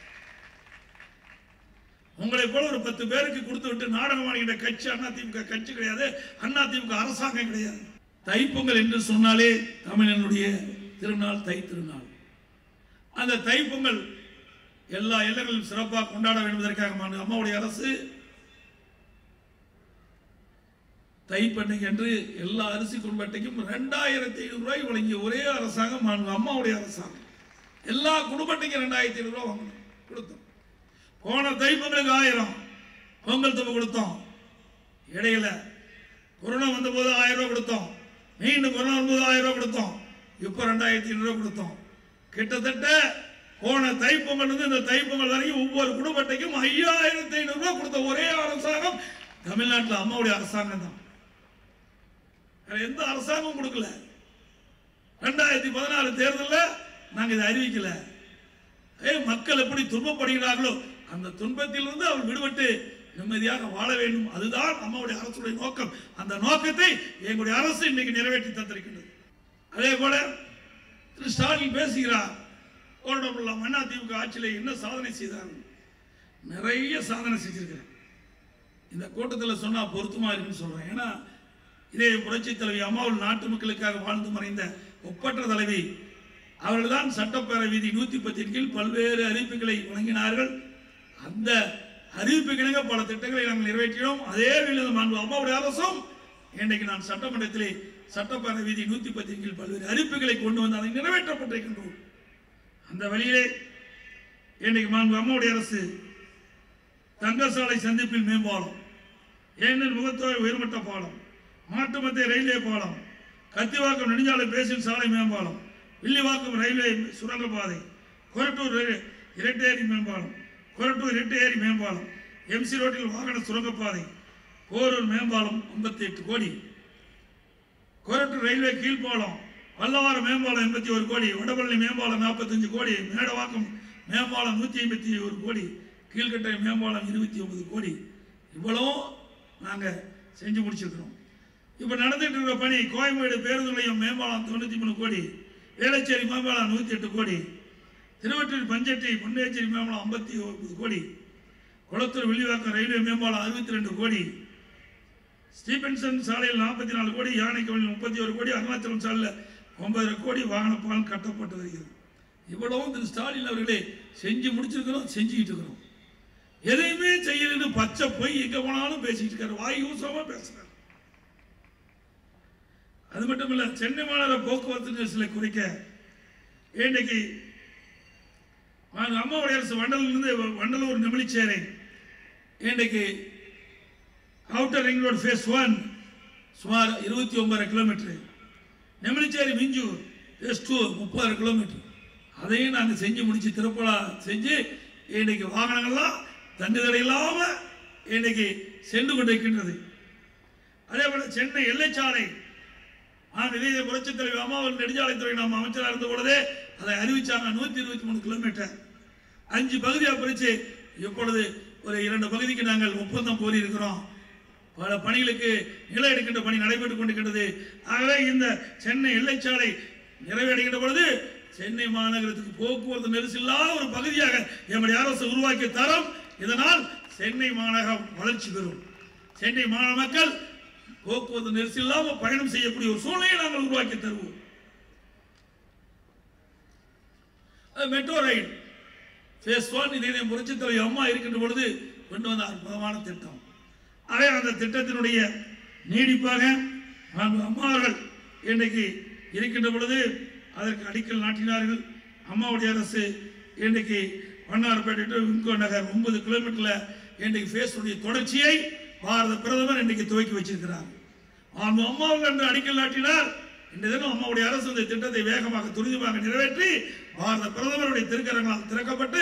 உங்களை போல ஒரு பத்து பேருக்கு கொடுத்து விட்டு நாடகம் ஆடுகின்ற கட்சி அதிமுக கட்சி கிடையாது அதிமுக அரசாங்கம் கிடையாது தைப்பொங்கல் என்று சொன்னாலே தமிழனுடைய திருநாள் தை திருநாள் அந்த தைப்பொங்கல் எல்லா இல்லங்களிலும் சிறப்பாக கொண்டாட வேண்டும் என்பதற்காக மாண்பு அம்மாவுடைய அரசு தைப்பண்டைக்கு என்று எல்லா அரிசி குடும்பத்தையும் ரெண்டாயிரத்தி ஐநூறு ரூபாய் வழங்கிய ஒரே அரசாங்கம் மாண்பு அம்மாவுடைய அரசாங்கம் எல்லா குடும்பத்தையும் ரெண்டாயிரத்தி ஐநூறு ரூபாய் வாங்கணும் கொடுத்தோம் போன தைப்பொங்கலுக்கு ஆயிரம் பொங்கல் தொகை கொடுத்தோம் இடையில கொரோனா வந்தபோது ஆயிரம் ரூபாய் கொடுத்தோம் மீண்டும் கொரோனா வந்தபோது ஆயிரம் ரூபாய் கொடுத்தோம் இப்போ ரெண்டாயிரத்தி ஐநூறு ரூபாய் கொடுத்தோம் கிட்டத்தட்ட போன தைப்பொங்கல் இருந்து இந்த தைப்பொங்கல் வரைக்கும் ஒவ்வொரு குடும்பத்தையும் ஐயாயிரத்தி ஐநூறு ரூபாய் கொடுத்த ஒரே அரசாங்கம் தமிழ்நாட்டில் அம்மாவுடைய அரசாங்கம் தான் வேற எந்த அரசாங்கமும் கொடுக்கல ரெண்டாயிரத்தி பதினாறு தேர்தலில் நாங்க இதை அறிவிக்கல ஏ மக்கள் எப்படி துன்பப்படுகிறார்களோ அந்த துன்பத்திலிருந்து அவர் விடுபட்டு நிம்மதியாக வாழ வேண்டும் அதுதான் அம்மாவுடைய அரசுடைய நோக்கம் அந்த நோக்கத்தை எங்களுடைய அரசு இன்னைக்கு நிறைவேற்றி தந்திருக்கின்றது அதே போல திரு ஸ்டாலின் பேசுகிறார் கோரடபுல்லாம் அண்ணா திமுக ஆட்சியில் என்ன சாதனை செய்தாங்க நிறைய சாதனை செஞ்சிருக்கிறேன் இந்த கூட்டத்தில் சொன்னா பொருத்தமா இருக்குன்னு சொல்றேன் ஏன்னா இதே புரட்சி தலைவி அம்மாவில் நாட்டு மக்களுக்காக வாழ்ந்து மறைந்த ஒப்பற்ற தலைவி அவர்கள்தான் சட்டப்பேரவை விதி நூத்தி பத்தின் கீழ் பல்வேறு அறிவிப்புகளை வழங்கினார்கள் அந்த அறிவிப்புக்கிணங்க பல திட்டங்களை நாங்கள் நிறைவேற்றினோம் அதே வேளையில் மாண்பு அம்மாவுடைய அரசும் இன்றைக்கு நான் சட்டமன்றத்திலே சட்டப்பேரவை விதி நூத்தி பத்தின் கீழ் பல்வேறு அறிவிப்புகளை கொண்டு வந்து அதை நிறைவேற்றப்பட்டிருக்கின்றோம் அந்த வழியிலே இன்றைக்கு மாண்பு அம்மாவுடைய அரசு தங்கசாலை சந்திப்பில் மேம்பாலம் ஏனெனில் முகத்தோரை உயர்மட்ட பாலம் மாட்டுமத்திய ரயில்வே பாலம் கத்திவாக்கம் நெடுஞ்சாலை பேசின் சாலை மேம்பாலம் வில்லிவாக்கம் ரயில்வே சுரங்கப்பாதை கொரட்டூர் ரயில் இரட்டையேரி மேம்பாலம் கொரட்டூர் இரட்டையேரி மேம்பாலம் எம்சி ரோட்டில் வாகன சுரங்கப்பாதை போரூர் மேம்பாலம் 58 எட்டு கோடி கொரட்டூர் ரயில்வே கீழ்ப்பாலம் பல்லவாரம் மேம்பாலம் எண்பத்தி ஒரு கோடி வடபழனி மேம்பாலம் நாற்பத்தஞ்சு கோடி மேடவாக்கம் மேம்பாலம் நூற்றி ஐம்பத்தி ஒரு கோடி கீழ்கட்டை மேம்பாலம் இருபத்தி ஒன்பது கோடி இவ்வளவும் நாங்கள் செஞ்சு முடிச்சிருக்கிறோம் இப்போ நடந்துட்டு இருக்கிற பணி கோயம்பேடு பேருந்து நிலையம் மேம்பாலம் தொண்ணூற்றி மூணு கோடி வேளச்சேரி மேம்பாலம் நூற்றி எட்டு கோடி திருவற்றூர் பஞ்சட்டி பொன்னேச்சேரி மேம்பாலம் ஐம்பத்தி ஒன்பது கோடி குளத்தூர் வில்லிவாக்கம் ரயில்வே மேம்பாலம் அறுபத்தி ரெண்டு கோடி ஸ்டீபன்சன் சாலையில் நாற்பத்தி நாலு கோடி யானைக்கவனில் முப்பத்தி ஒரு கோடி அருணாச்சலம் சாலையில் ஒன்பதரை கோடி வாகன பாலம் கட்டப்பட்டு வருகிறது இவ்வளவும் திரு ஸ்டாலின் அவர்களே செஞ்சு முடிச்சிருக்கிறோம் செஞ்சுக்கிட்டு இருக்கிறோம் எதையுமே செய்யலன்னு பச்சை போய் எங்க போனாலும் பேசிட்டு இருக்காரு வாய் யூசமா பேசுறாரு அது மட்டும் இல்ல சென்னை மாநகர போக்குவரத்து நெரிசலை குறைக்க இன்றைக்கு நான் அம்மாவுடைய அரசு வண்டலிருந்து வண்டலூர் நெமிலிச்சேரை இன்றைக்கு outer ring road phase one சுமார் இருபத்தி ஒன்பது kilometre Nemilicheri Minjur phase two முப்பது கிலோமீட்டர் அதையும் நாங்கள் செஞ்சு முடிச்சு திருப்பலா செஞ்சு இன்னைக்கு வாகனங்கள்லாம் தங்குதடை இல்லாமல் இன்னைக்கு சென்று கொண்டிருக்கின்றது அதே போல சென்னை எல்லைச்சாலை நான் இதே புரட்சி தலைவர் அம்மாவல் நெடுஞ்சாலைத்துறை நாம் அமைச்சராக இருந்த பொழுதே அதை அறிவிச்சாங்க நூற்றி இருபத்தி மூணு கிலோமீட்டர் அஞ்சு பகுதியாக பிரித்து இப்பொழுது ஒரு இரண்டு பகுதிக்கு நாங்கள் ஒப்பந்தம் கோரியிருக்கிறோம் பல பணிகளுக்கு நில எடுக்கின்ற பணி நடைபெற்றுக் கொண்டிருக்கின்றது ஆகவே இந்த சென்னை எல்லைச்சாலை நிறைவடைகின்ற பொழுது சென்னை மாநகரத்துக்கு போக்குவரத்து நெரிசல் இல்லாத ஒரு பகுதியாக எம்முடைய அரசு உருவாக்கிய தரம் இதனால் சென்னை மாநகரம் வளர்ச்சி பெறும் சென்னை மாநகர மக்கள் போக்குவரத்து நெரிசல் இல்லாமல் பயணம் செய்யக்கூடிய ஒரு சூழ்நிலையை நாங்கள் உருவாக்கி தருவோம் அது மெட்ரோ ரயில் ஃபேஸ் ஒன் இதே புரட்சி தலைவர் அம்மா இருக்கின்ற பொழுது கொண்டு வந்த அற்புதமான திட்டம் அதே அந்த திட்டத்தினுடைய நீடிப்பாக மாண்பு அம்மா அவர்கள் இன்றைக்கு இருக்கின்ற பொழுது அதற்கு அடிக்கல் நாட்டினார்கள் அம்மாவுடைய அரசு இன்றைக்கு வண்ணாரப்பேட்டை to விம்கோ நகர் ஒன்பது கிலோமீட்டரில் இன்றைக்கு ஃபேஸுடைய தொடர்ச்சியை பாரத பிரதமர் இன்றைக்கு துவக்கி வச்சிருக்கிறார் மாண்பு அம்மாவுக்கு என்று அடிக்கல் நாட்டினார் இந்த தினம் அம்மாவுடைய அரசு இந்த திட்டத்தை வேகமாக துரிதமாக நிறைவேற்றி பாரத பிரதமருடைய திருக்கரங்களால் திறக்கப்பட்டு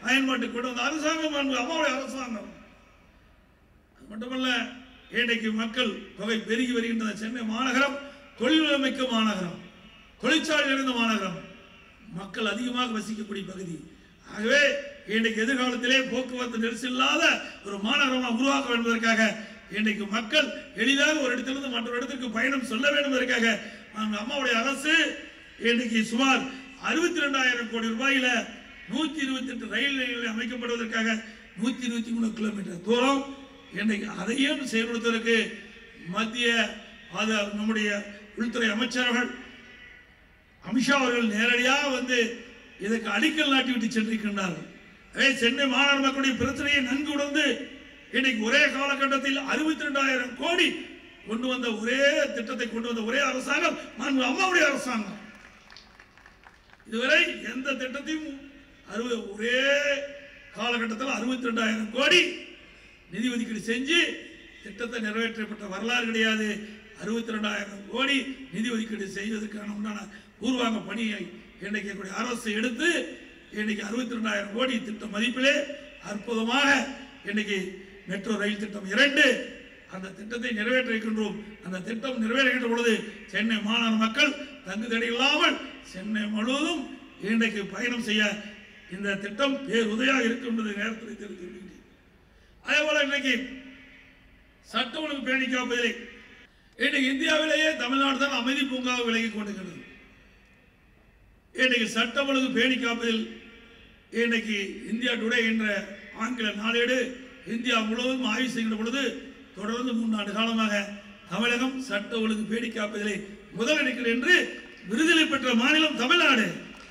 பயன்பாட்டுக்கு கொண்டு வந்த அரசாங்கம் அன்பு அம்மாவுடைய அரசாங்கம் அது மட்டுமல்ல இன்றைக்கு மக்கள் தொகை பெருகி வருகின்ற சென்னை மாநகரம் தொழில்மிக்க மாநகரம் தொழிற்சாலை நிறைந்த மாநகரம் மக்கள் அதிகமாக வசிக்கக்கூடிய பகுதி ஆகவே இன்றைக்கு எதிர்காலத்திலே போக்குவரத்து நெரிசல் இல்லாத ஒரு மாநகரமாக உருவாக்க வேண்டும் என்பதற்காக இன்றைக்கு மக்கள் எளிதாக ஒரு இடத்திலிருந்து மற்றொரு இடத்திற்கு பயணம் சொல்ல வேண்டும் என்பதற்காக நம்ம அம்மாவுடைய அரசு இன்றைக்கு சுமார் அறுபத்தி ரெண்டாயிரம் கோடி ரூபாயில நூத்தி இருபத்தி எட்டு ரயில் நிலையங்கள் அமைக்கப்படுவதற்காக நூத்தி இருபத்தி மூணு கிலோமீட்டர் தூரம் இன்றைக்கு அதையும் செயல்படுத்துவதற்கு மத்திய பாதுகாப்பு நம்முடைய உள்துறை அமைச்சர்கள் அமித்ஷா அவர்கள் நேரடியாக வந்து இதற்கு அடிக்கல் நாட்டி விட்டு சென்றிருக்கின்றார்கள் அதே சென்னை மாநகர மக்களுடைய பிரச்சனையை நன்கு உணர்ந்து இன்னைக்கு ஒரே காலகட்டத்தில் அறுபத்தி ரெண்டாயிரம் கோடி கொண்டு வந்த ஒரே திட்டத்தை கொண்டு வந்த ஒரே அரசாங்கம் மாண்பு அம்மாவுடைய அரசாங்கம் இதுவரை எந்த திட்டத்தையும் அறுபது ஒரே காலகட்டத்தில் அறுபத்தி ரெண்டாயிரம் கோடி நிதி ஒதுக்கீடு செஞ்சு திட்டத்தை நிறைவேற்றப்பட்ட வரலாறு கிடையாது அறுபத்தி ரெண்டாயிரம் கோடி நிதி ஒதுக்கீடு செய்வதற்கான உண்டான பூர்வாங்க பணியை இன்றைக்கு எங்களுடைய அரசு எடுத்து இன்னைக்கு அறுபத்தி ரெண்டாயிரம் கோடி திட்ட மதிப்பிலே அற்புதமாக இன்னைக்கு மெட்ரோ ரயில் திட்டம் இரண்டு அந்த திட்டத்தை நிறைவேற்ற இருக்கின்றோம் அந்த திட்டம் நிறைவேறுகின்ற பொழுது சென்னை மாநகர மக்கள் தங்கு தடை இல்லாமல் சென்னை முழுவதும் இன்றைக்கு பயணம் செய்ய இந்த திட்டம் பேருதவியாக இருக்கும் என்பதை நேரத்தில் தெரிவித்துள்ளேன் அதே போல இன்னைக்கு சட்ட ஒழுங்கு பேணி காப்பதில்லை இன்னைக்கு இந்தியாவிலேயே தமிழ்நாடு தான் அமைதி பூங்காவை விலகி கொண்டிருக்கிறது இன்னைக்கு சட்ட ஒழுங்கு பேணி காப்பதில் இன்னைக்கு இந்தியா டுடே என்ற ஆங்கில நாளேடு இந்தியா முழுவதும் ஆய்வு செய்கின்ற பொழுது தொடர்ந்து மூன்று காலமாக தமிழகம் சட்ட ஒழுங்கு பேணி காப்பதிலே முதலிடத்தில் என்று விருதினை பெற்ற மாநிலம் தமிழ்நாடு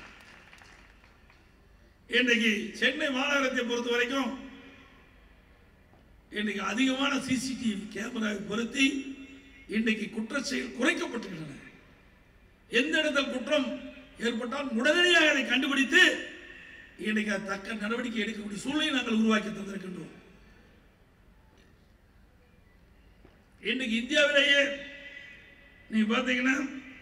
இன்னைக்கு சென்னை மாநகரத்தை பொறுத்த வரைக்கும் இன்னைக்கு அதிகமான சிசிடிவி கேமராவை பொருத்தி இன்றைக்கு குற்ற செயல் குறைக்கப்பட்டிருக்கின்றன எந்த இடத்தில் குற்றம் ஏற்பட்டால் உடனடியாக அதை கண்டுபிடித்து இன்னைக்கு அது தக்க நடவடிக்கை எடுக்கக்கூடிய சூழ்நிலை நாங்கள் உருவாக்கி தந்திருக்கின்றோம் இன்னைக்கு இந்தியாவிலேயே நீங்க பார்த்தீங்கன்னா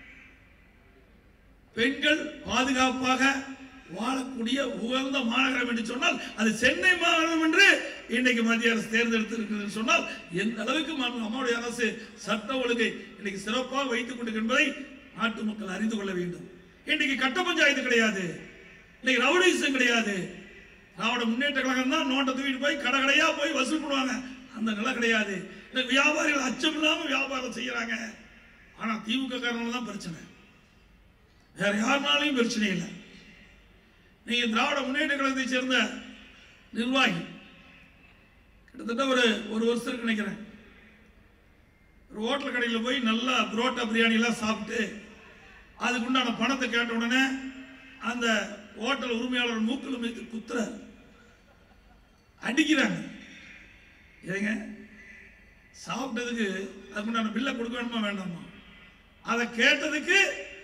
பெண்கள் பாதுகாப்பாக வாழக்கூடிய உகந்த மாநகரம் என்று சொன்னால் அது சென்னை மாநகரம் என்று இன்னைக்கு மத்திய அரசு தேர்ந்தெடுத்திருக்கிறது சொன்னால் எந்த அளவுக்கு மாண்பு நம்முடைய அரசு சட்ட ஒழுங்கை இன்னைக்கு சிறப்பாக வைத்துக் கொண்டிருக்கிற என்பதை நாட்டு மக்கள் அறிந்து கொள்ள வேண்டும் இன்னைக்கு கட்ட பஞ்சாயத்து கிடையாது இன்னைக்கு ரவுடிசம் கிடையாது திராவிட முன்னேற்ற கழகம் தான் நோட்டை தூக்கிட்டு போய் கடை கடையா போய் வசூல் பண்ணுவாங்க அந்த நிலை கிடையாது இன்னைக்கு வியாபாரிகள் அச்சம் இல்லாம வியாபாரம் செய்யறாங்க ஆனா திமுக காரணம் தான் பிரச்சனை வேற யாருனாலையும் பிரச்சனை இல்லை நீங்க திராவிட முன்னேற்ற கழகத்தை சேர்ந்த நிர்வாகி கிட்டத்தட்ட ஒரு ஒரு வருஷத்துக்கு நினைக்கிறேன் ஒரு ஹோட்டல் கடையில் போய் நல்லா புரோட்டா பிரியாணி எல்லாம் சாப்பிட்டு அதுக்கு உண்டான பணத்தை கேட்ட உடனே அந்த ஹோட்டல் உரிமையாளர் மூக்கில் வைத்து குத்துற அடிக்கிறாங்க ஏங்க சாப்பிட்டதுக்கு அதுக்கு உண்டான பில்லை கொடுக்க வேணுமா வேண்டாமா அதை கேட்டதுக்கு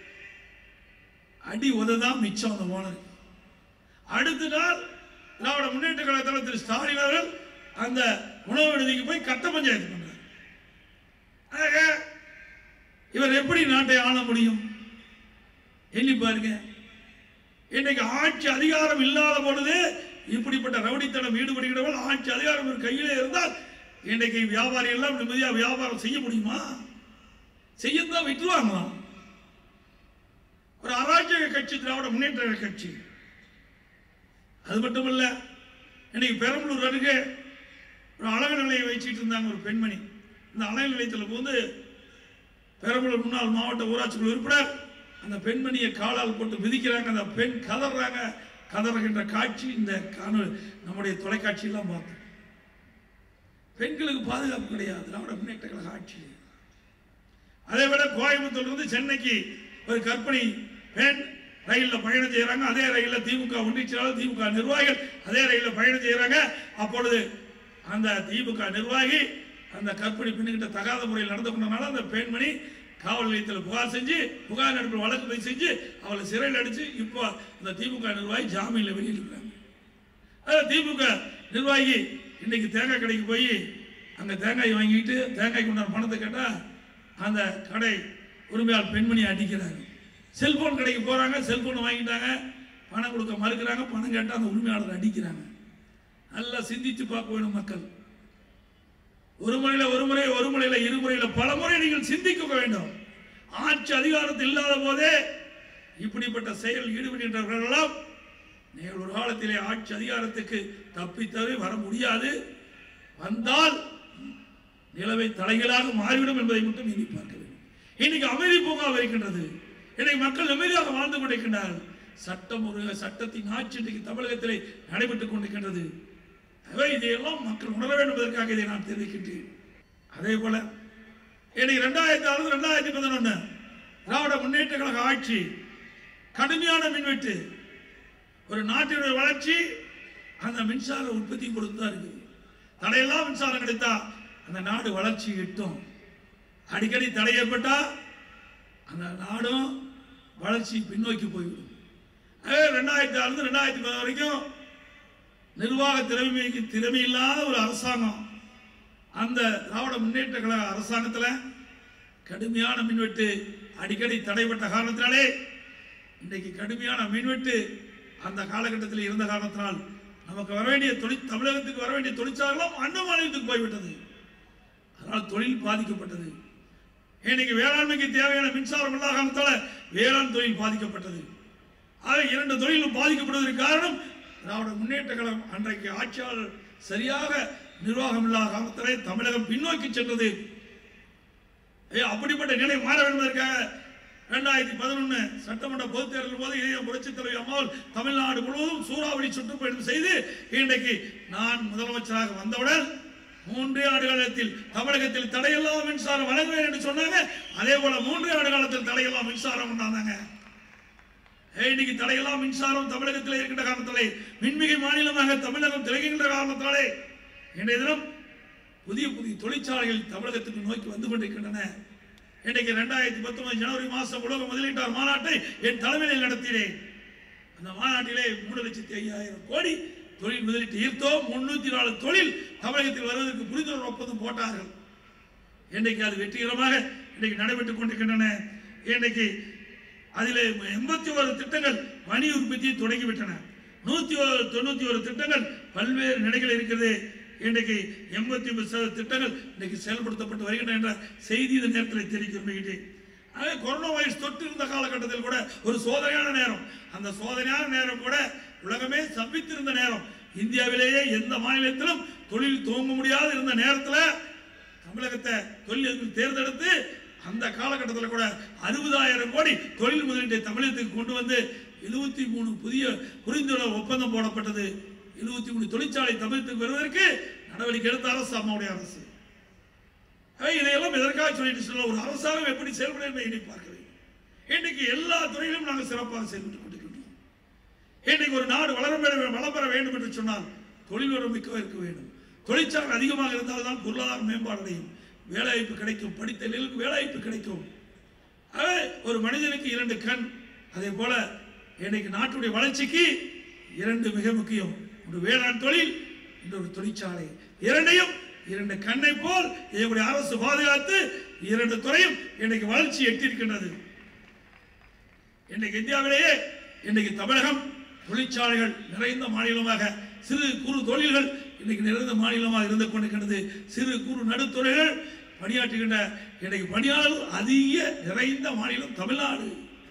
அடி உததான் மிச்சம் அந்த ஓனர் அடுத்த நாள் திராவிட முன்னேற்ற கழக தலைவர் திரு ஸ்டாலின் அவர்கள் அந்த உணவு விடுதிக்கு போய் கட்ட பஞ்சாயத்து பண்றார் ஆக, இவர் எப்படி நாட்டை ஆள முடியும் எண்ணி பாருங்க இன்னைக்கு ஆட்சி அதிகாரம் இல்லாத பொழுது இப்படிப்பட்ட ரவுடித்தனம் ஈடுபடுகிறவர்கள் ஆட்சி அதிகாரம் ஒரு கையிலே இருந்தால் இன்னைக்கு வியாபாரி எல்லாம் நிம்மதியா வியாபாரம் செய்ய முடியுமா செய்யத்தான் விட்டுருவாங்களா ஒரு அராஜக கட்சி திராவிட முன்னேற்ற கழக கட்சி அது மட்டுமல்ல இன்னைக்கு பெரம்பலூர் அருகே ஒரு அழகு நிலையை வச்சுட்டு இருந்தாங்க ஒரு பெண்மணி இந்த அழகு நிலையத்தில் வந்து பெரம்பலூர் முன்னாள் மாவட்ட ஊராட்சி குழு உறுப்பினர் அந்த பெண்மணியை காலால் போட்டு மிதிக்கிறாங்க அந்த பெண் கதறாங்க கதறுகின்ற காட்சி இந்த காணொலி நம்முடைய தொலைக்காட்சியெல்லாம் பார்த்தோம் பெண்களுக்கு பாதுகாப்பு கிடையாது திராவிட முன்னேற்ற கழக ஆட்சி அதே விட கோயம்புத்தூர்ல இருந்து சென்னைக்கு ஒரு கற்பனை பெண் ரயிலில் பயணம் செய்யறாங்க அதே ரயிலில் திமுக ஒன்றியச்சாளர் திமுக நிர்வாகிகள் அதே ரயிலில் பயணம் செய்யறாங்க அப்பொழுது அந்த திமுக நிர்வாகி அந்த கற்பனை பெண்ணுகிட்ட தகாத முறையில் நடந்து கொண்டனால அந்த பெண்மணி காவல் நிலையத்தில் புகார் செஞ்சு புகார் நடுப்பில் வழக்கு பதிவு செஞ்சு அவளை சிறையில் அடிச்சு இப்போ அந்த திமுக நிர்வாகி ஜாமீனில் வெளியில் இருக்காங்க அதான் திமுக நிர்வாகி இன்னைக்கு தேங்காய் கடைக்கு போய் அங்கே தேங்காய் வாங்கிட்டு தேங்காய்க்கு உண்டான பணத்தை கேட்டால் அந்த கடை உரிமையாளர் பெண்மணி அடிக்கிறாங்க செல்போன் கடைக்கு போகிறாங்க செல்போனை வாங்கிட்டாங்க பணம் கொடுக்க மறுக்கிறாங்க பணம் கேட்டால் அந்த உரிமையாளர் அடிக்கிறாங்க நல்லா சிந்தித்து பார்க்க வேணும் மக்கள் ஒரு முறையில ஒரு முறை ஒரு முறையில இரு முறையில பல முறை நீங்கள் சிந்திக்க வேண்டும் ஆட்சி அதிகாரத்தில் இல்லாத போதே இப்படிப்பட்ட செயல் ஈடுபடுகின்றவர்களெல்லாம் நீங்கள் ஒரு காலத்திலே ஆட்சி அதிகாரத்துக்கு தப்பித்தவே வர முடியாது வந்தால் நிலவை தலைகளாக மாறிவிடும் என்பதை மட்டும் எண்ணி பார்க்க வேண்டும் இன்னைக்கு அமைதி பூங்கா இருக்கின்றது இன்னைக்கு மக்கள் அமைதியாக வாழ்ந்து கொண்டிருக்கின்றார்கள் சட்டம் ஒரு சட்டத்தின் ஆட்சி இன்றைக்கு தமிழகத்திலே நடைபெற்றுக் கொண்டிருக்கின்றது ஆகவே இதையெல்லாம் மக்கள் உணர வேண்டும் என்பதற்காக இதை நான் தெரிவிக்கின்றேன் அதே போல இன்னைக்கு ரெண்டாயிரத்தி ஆறு ரெண்டாயிரத்தி பதினொன்று திராவிட முன்னேற்ற கழக ஆட்சி கடுமையான மின்வெட்டு ஒரு நாட்டினுடைய வளர்ச்சி அந்த மின்சார உற்பத்தி கொடுத்து தான் இருக்குது தடையெல்லாம் மின்சாரம் கிடைத்தா அந்த நாடு வளர்ச்சி எட்டும் அடிக்கடி தடை ஏற்பட்டா அந்த நாடும் வளர்ச்சி பின்னோக்கி போய்விடும் அதே ரெண்டாயிரத்தி ஆறு ரெண்டாயிரத்தி பதினொன்று வரைக்கும் நிர்வாக திறமைக்கு திறமை இல்லாத ஒரு அரசாங்கம் அந்த திராவிட முன்னேற்ற கழக அரசாங்கத்தில் கடுமையான மின்வெட்டு அடிக்கடி தடைப்பட்ட காரணத்தினாலே இன்றைக்கு கடுமையான மின்வெட்டு அந்த காலகட்டத்தில் இருந்த காரணத்தினால் நமக்கு வர வேண்டிய தொழில் தமிழகத்துக்கு வர வேண்டிய தொழிற்சாலைகளும் அண்ண மாநிலத்துக்கு போய்விட்டது அதனால் தொழில் பாதிக்கப்பட்டது இன்னைக்கு வேளாண்மைக்கு தேவையான மின்சாரம் இல்லாத காரணத்தால வேளாண் தொழில் பாதிக்கப்பட்டது ஆக இரண்டு தொழிலும் பாதிக்கப்படுவதற்கு காரணம் திராவிட முன்னேற்ற கழகம் அன்றைக்கு ஆட்சியாளர் சரியாக நிர்வாகம் இல்லாத காரணத்திலே தமிழகம் பின்னோக்கி சென்றது ஏ, அப்படிப்பட்ட நிலை மாற வேண்டும் என்பதற்காக ரெண்டாயிரத்தி பதினொன்று சட்டமன்ற பொதுத் தேர்தல் போது இதய புரட்சித் தலைவி அம்மாள் தமிழ்நாடு முழுவதும் சூறாவளி சுற்றுப்பயணம் செய்து இன்றைக்கு நான் முதலமைச்சராக வந்தவுடன் மூன்றே ஆண்டு காலத்தில் தமிழகத்தில் தடையில்லா மின்சாரம் வழங்குவேன் என்று சொன்னாங்க அதே போல மூன்றே ஆண்டு காலத்தில் தடையில்லா மின்சாரம் கொண்டாந்தாங்க ஏய், இன்னைக்கு தடையெல்லாம் மின்சாரம் தமிழகத்தில் இருக்கின்ற காரணத்திலே மின்மிகை மாநிலமாக தமிழகம் திளைக்கின்ற காரணத்தினாலே இன்றைய தினம் புதிய புதிய தொழிற்சாலைகள் தமிழகத்துக்கு நோக்கி வந்து கொண்டிருக்கின்றன இன்றைக்கு ரெண்டாயிரத்தி பத்தொன்பது ஜனவரி மாதம் உலக முதலீட்டாளர் மாநாட்டை என் தலைமையில் நடத்தினேன் அந்த மாநாட்டிலே மூணு லட்சத்தி ஐயாயிரம் கோடி தொழில் முதலீட்டு ஈர்த்தோம் முன்னூத்தி நாலு தொழில் தமிழகத்தில் வருவதற்கு புரிந்துணர்வு ஒப்பந்தம் போட்டார்கள் இன்றைக்கு அது வெற்றிகரமாக இன்றைக்கு நடைபெற்றுக் கொண்டிருக்கின்றன இன்றைக்கு அதிலே எண்பத்தி ஒரு திட்டங்கள் வணி உற்பத்தியை தொடங்கிவிட்டன நூத்தி ஒரு தொண்ணூத்தி ஒரு திட்டங்கள் பல்வேறு நிலைகள் இருக்கிறது இன்றைக்கு எண்பத்தி ஒன்பது திட்டங்கள் இன்றைக்கு செயல்படுத்தப்பட்டு வருகின்றன என்ற செய்தி இந்த நேரத்தில் தெரிவிக்க விரும்புகிறேன் அதே கொரோனா வைரஸ் தொற்று இருந்த காலகட்டத்தில் கூட ஒரு சோதனையான நேரம் அந்த சோதனையான நேரம் கூட உலகமே சம்பித்திருந்த நேரம் இந்தியாவிலேயே எந்த மாநிலத்திலும் தொழில் துவங்க முடியாது இருந்த நேரத்தில் தமிழகத்தை தொழில் தேர்ந்தெடுத்து அந்த காலகட்டத்தில் கூட அறுபதாயிரம் கோடி தொழில் முதலீட்டை தமிழகத்துக்கு கொண்டு வந்து எழுபத்தி மூணு புதிய புரிந்துணர்வு ஒப்பந்தம் போடப்பட்டது எழுபத்தி மூணு தொழிற்சாலை தமிழகத்துக்கு வருவதற்கு நடவடிக்கை எடுத்த அரசு அம்மாவுடைய அரசு ஆக இதையெல்லாம் எதற்காக சொல்லிட்டு சொல்ல ஒரு அரசாங்கம் எப்படி செயல்பட என்பதை எண்ணி பார்க்க வேண்டும் இன்றைக்கு எல்லா துறையிலும் நாங்கள் சிறப்பாக செயல்பட்டுக் கொண்டிருக்கின்றோம் இன்றைக்கு ஒரு நாடு வளர வேண்டும் வளம் பெற வேண்டும் என்று சொன்னால் தொழில் வளம் மிக்க இருக்க வேண்டும் தொழிற்சாலை அதிகமாக இருந்தால்தான் பொருளாதார மேம்பாடு அடையும் வேலைவாய்ப்பு கிடைக்கும் படித்த நிலைக்கு வேலைவாய்ப்பு கிடைக்கும் ஆக ஒரு மனிதனுக்கு இரண்டு கண் அதே போல இன்னைக்கு நாட்டுடைய வளர்ச்சிக்கு இரண்டு மிக முக்கியம் ஒரு வேளாண் தொழில் இன்னொரு தொழிற்சாலை இரண்டையும் இரண்டு கண்ணை போல் எங்களுடைய அரசு பாதுகாத்து இரண்டு துறையும் இன்னைக்கு வளர்ச்சி எட்டியிருக்கின்றது இன்றைக்கு இந்தியாவிலேயே இன்றைக்கு தமிழகம் தொழிற்சாலைகள் நிறைந்த மாநிலமாக சிறு குறு தொழில்கள் இன்னைக்கு நிறைந்த மாநிலமாக இருந்து கொண்டிருக்கிறது சிறு குறு நடுத்துறைகள் பணியாற்றுகின்ற இன்றைக்கு பணியாளர்கள் அதிக நிறைந்த மாநிலம் தமிழ்நாடு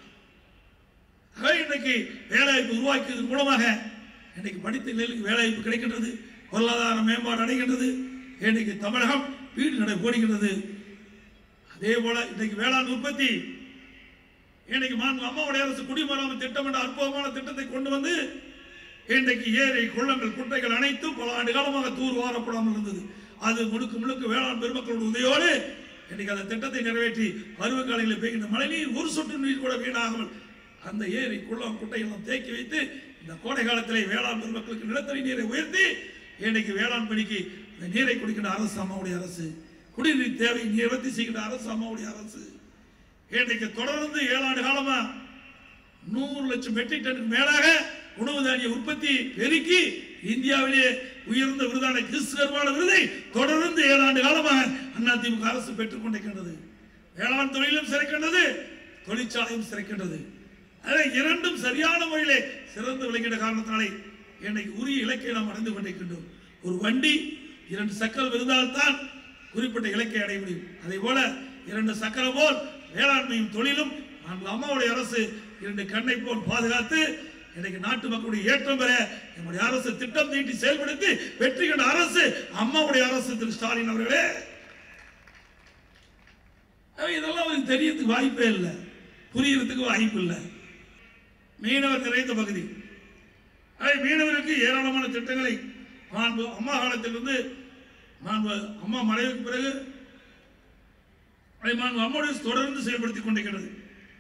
ஆக இன்றைக்கு வேலைவாய்ப்பு உருவாக்கியதன் மூலமாக இன்றைக்கு படித்த நிலைக்கு வேலைவாய்ப்பு கிடைக்கின்றது பொருளாதார மேம்பாடு அடைகின்றது இன்றைக்கு தமிழகம் வீடு நடை ஓடுகின்றது அதே போல இன்றைக்கு வேளாண் உற்பத்தி இன்னைக்கு மாண்பு அம்மாவுடைய அரசு குடிமராமத்து திட்டம் என்ற அற்புதமான திட்டத்தை கொண்டு வந்து இன்றைக்கு ஏரி குளங்கள் குட்டைகள் அனைத்தும் பல ஆண்டு காலமாக தூர் வாரப்படாமல் இருந்தது அது முழுக்க முழுக்க வேளாண் பெருமக்களோட உதவியோடு இன்னைக்கு அந்த திட்டத்தை நிறைவேற்றி பருவகாலங்களில் பெய்கின்ற மழைநீர் ஒரு சொட்டு நீர் கூட வீணாகாமல் அந்த ஏரி குளம் குட்டையெல்லாம் தேக்கி வைத்து இந்த கோடை காலத்திலே வேளாண் பெருமக்களுக்கு நிலத்தடி நீரை உயர்த்தி இன்னைக்கு வேளாண் பணிக்கு இந்த நீரை கொடுக்கின்ற அரசு அம்மாவுடைய அரசு குடிநீர் தேவை நிவர்த்தி செய்கின்ற அரசு அம்மாவுடைய அரசு இன்றைக்கு தொடர்ந்து ஏழாண்டு காலமா நூறு லட்சம் மெட்ரிக் டனுக்கு மேலாக உணவு தானிய உற்பத்தி பெருக்கி இந்தியாவிலேயே உயர்ந்த விருதான கிறிஸ்துவர்மான விருதை தொடர்ந்து ஏழாண்டு காலமாக அதிமுக அரசு பெற்றுக் கொண்டிருக்கின்றது வேளாண் தொழிலும் சிறக்கின்றது தொழிற்சாலையும் சிறக்கின்றது அதில் இரண்டும் சரியான முறையிலே சிறந்து விளங்கிட காரணத்தினாலே இன்னைக்கு உரிய இலக்கை நாம் அடைந்து கொண்டிருக்கின்றோம் ஒரு வண்டி இரண்டு சக்கரம் இருந்தால்தான் குறிப்பிட்ட இலக்கை அடைய முடியும் அதே போல இரண்டு சக்கரம் போல் வேளாண்மையும் தொழிலும் நம்ம அம்மாவுடைய அரசு இரண்டு கண்ணை போல் பாதுகாத்து இன்னைக்கு நாட்டு மக்களுடைய ஏற்றம் பெற நம்முடைய அரசு திட்டம் தீட்டி செயல்படுத்தி வெற்றி கண்ட அரசு அம்மாவுடைய அரசு திரு ஸ்டாலின் அவர்களே ஆக இதெல்லாம் அவருக்கு தெரியறதுக்கு வாய்ப்பே இல்லை புரியறதுக்கு வாய்ப்பு இல்லை மீனவர் நிறைந்த பகுதி ஆக மீனவருக்கு ஏராளமான திட்டங்களை மாண்பு அம்மா காலத்திலிருந்து மாண்பு அம்மா மறைவுக்கு பிறகு அதை மாண்பு அம்மாவுடைய அரசு தொடர்ந்து செயல்படுத்திக் கொண்டிருக்கிறது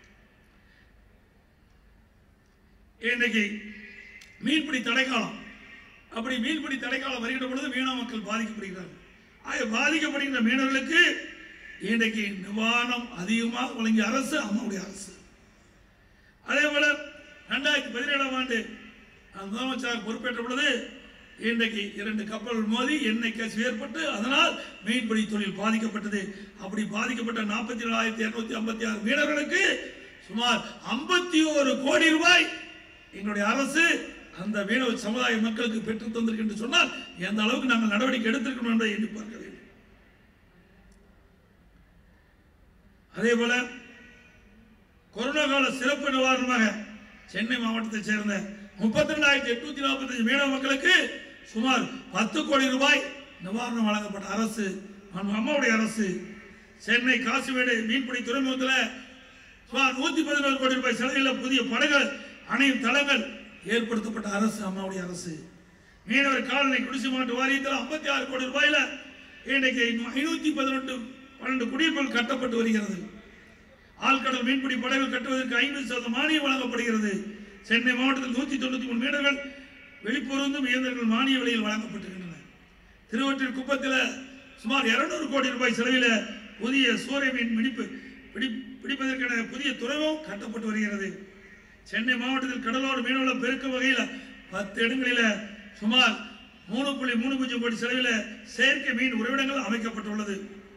இன்னைக்கு மீன்பிடி தடைக்காலம் அப்படி மீன்பிடி தடைக்காலம் வருகிற பொழுது மீனவ மக்கள் பாதிக்கப்படுகிறார்கள் ஆக பாதிக்கப்படுகின்ற மீனவர்களுக்கு இன்றைக்கு நிவாரணம் அதிகமாக வழங்கிய அரசு அம்மாவுடைய அரசு அதே போல ரெண்டாயிரத்தி பதினேழாம் ஆண்டு நான் முதலமைச்சராக பொறுப்பேற்ற பொழுது இன்றைக்கு இரண்டு கப்பல்கள் மோதி எண்ணெய் கசிவு ஏற்பட்டு அதனால் மீன்பிடி தொழில் பாதிக்கப்பட்டது அப்படி பாதிக்கப்பட்ட நாற்பத்தி ஏழாயிரத்தி இருநூத்தி ஐம்பத்தி ஆறு மீனவர்களுக்கு சுமார் ஐம்பத்தி ஒரு கோடி ரூபாய் எங்களுடைய அரசு அந்த மீனவ சமுதாய மக்களுக்கு பெற்று தந்திருக்கு என்று சொன்னால் எந்த அளவுக்கு நாங்கள் நடவடிக்கை எடுத்திருக்கணும் என்பதை எண்ணி பார்க்க வேண்டும் அதே போல கொரோனா கால சிறப்பு நிவாரணமாக சென்னை மாவட்டத்தைச் சேர்ந்த முப்பத்தி ரெண்டாயிரத்தி எட்நூத்தி நாற்பத்தஞ்சு மீனவ மக்களுக்கு சுமார் பத்து கோடி ரூபாய் நிவாரணம் வழங்கப்பட்ட அரசு நம்ம அம்மாவுடைய அரசு சென்னை காசிமேடு மீன்பிடி துறைமுகத்தில் சுமார் நூத்தி பதினோரு கோடி ரூபாய் செலவில் புதிய படகுகள் அணையும் தளங்கள் ஏற்படுத்தப்பட்ட அரசு அம்மாவுடைய அரசு மீனவர் காலனி குடிசை மாட்டு வாரியத்தில் ஐம்பத்தி ஆறு கோடி ரூபாயில இன்றைக்கு ஐநூத்தி பதினெட்டு பன்னெண்டு குடியிருப்புகள் கட்டப்பட்டு வருகிறது ஆழ்கடல் மீன்பிடி படகுகள் கட்டுவதற்கு ஐம்பது சதவீதம் மானியம் வழங்கப்படுகிறது சென்னை மாவட்டத்தில் நூற்றி தொண்ணூற்றி மூணு மீனவர்கள் வெளிப்பொருந்தும் இயந்திரங்கள் மானிய விலையில் வழங்கப்பட்டிருக்கின்றன திருவொற்றியூர் குப்பத்தில் சுமார் 200 கோடி ரூபாய் செலவில் புதிய சூரிய மீன் பிடிப்பு பிடி பிடிப்பதற்கான புதிய துறைமுகம் கட்டப்பட்டு வருகிறது சென்னை மாவட்டத்தில் கடலோர மீனவள பெருக்க வகையில் பத்து இடங்களில் சுமார் மூணு புள்ளி மூணு பூஜ்ஜியம் கோடி செலவில் செயற்கை மீன் உறைவிடங்கள் அமைக்கப்பட்டுள்ளது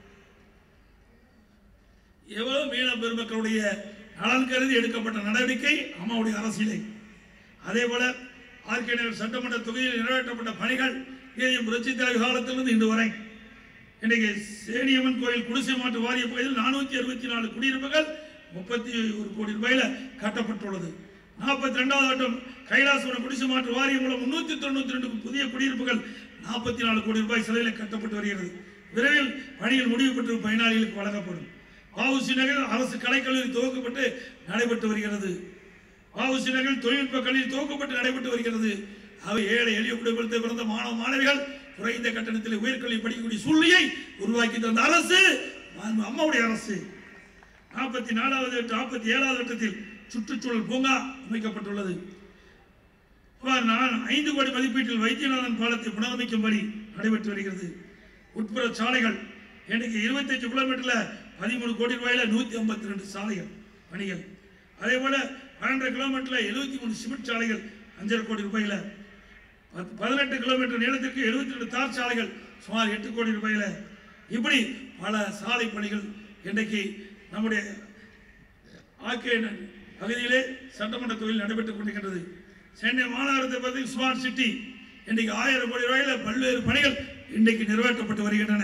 எவ்வளவு மீன பெருமக்களுடைய நலன் கருதி எடுக்கப்பட்ட நடவடிக்கை அம்மாவுடைய அரசியலை அதே போல ஆர்கே நகர் சட்டமன்ற தொகுதியில் நிறைவேற்றப்பட்ட பணிகள் ஏஎம் புரட்சி தலைவர் காலத்திலிருந்து இன்று வரை இன்றைக்கு சேனியம்மன் கோயில் குடிசை மாற்று வாரிய பகுதியில் நானூற்றி அறுபத்தி நாலு குடியிருப்புகள் முப்பத்தி ஒரு கோடி ரூபாயில கட்டப்பட்டுள்ளது நாற்பத்தி ரெண்டாவது வட்டம் கைலாசபுரம் குடிசை மாற்று வாரியம் மூலம் முன்னூத்தி தொண்ணூத்தி ரெண்டு புதிய குடியிருப்புகள் நாற்பத்தி நாலு கோடி ரூபாய் செலவில் கட்டப்பட்டு வருகிறது விரைவில் பணிகள் முடிவு பெற்று பயனாளிகளுக்கு வழங்கப்படும் வஉசி நகரில் அரசு கலைக்கல்லூரி துவக்கப்பட்டு நடைபெற்று வருகிறது வஉசி நகரில் தொழில்நுட்ப கல்வி துவக்கப்பட்டு நடைபெற்று வருகிறது அவை ஏழை எளிய குடும்பத்தில் பிறந்த மாணவ மாணவிகள் குறைந்த கட்டணத்தில் உயர்கல்வி படிக்கக்கூடிய சூழ்நிலையை உருவாக்கி தந்த அரசு மாண்பு அம்மாவுடைய அரசு நாற்பத்தி நாலாவது நாற்பத்தி ஏழாவது வட்டத்தில் சுற்றுச்சூழல் பூங்கா அமைக்கப்பட்டுள்ளது சுமார் நான் ஐந்து கோடி மதிப்பீட்டில் வைத்தியநாதன் பாலத்தை புனரமைக்கும்படி நடைபெற்று வருகிறது உட்புற சாலைகள் எனக்கு இருபத்தஞ்சு கிலோமீட்டர்ல பதிமூணு கோடி ரூபாயில நூத்தி ஐம்பத்தி ரெண்டு சாலைகள் பணிகள் அதே போல பன்னெண்டரை கிலோமீட்டர்ல எழுபத்தி மூணு சிமெண்ட் சாலைகள் அஞ்சரை கோடி ரூபாயில பத்து- பதினெட்டு கிலோமீட்டர் நீளத்திற்கு எழுபத்தி ரெண்டு தார் சாலைகள் சுமார் எட்டு கோடி ரூபாயில இப்படி பல சாலை பணிகள் இன்றைக்கு நம்முடைய ஆக்கே பகுதியிலே சட்டமன்ற தொகுதியில் நடைபெற்றுக் கொண்டிருக்கின்றது சென்னை மாநகரத்தை பற்றி ஸ்மார்ட் சிட்டி இன்றைக்கு ஆயிரம் கோடி ரூபாயில பல்வேறு பணிகள் இன்றைக்கு நிறைவேற்றப்பட்டு வருகின்றன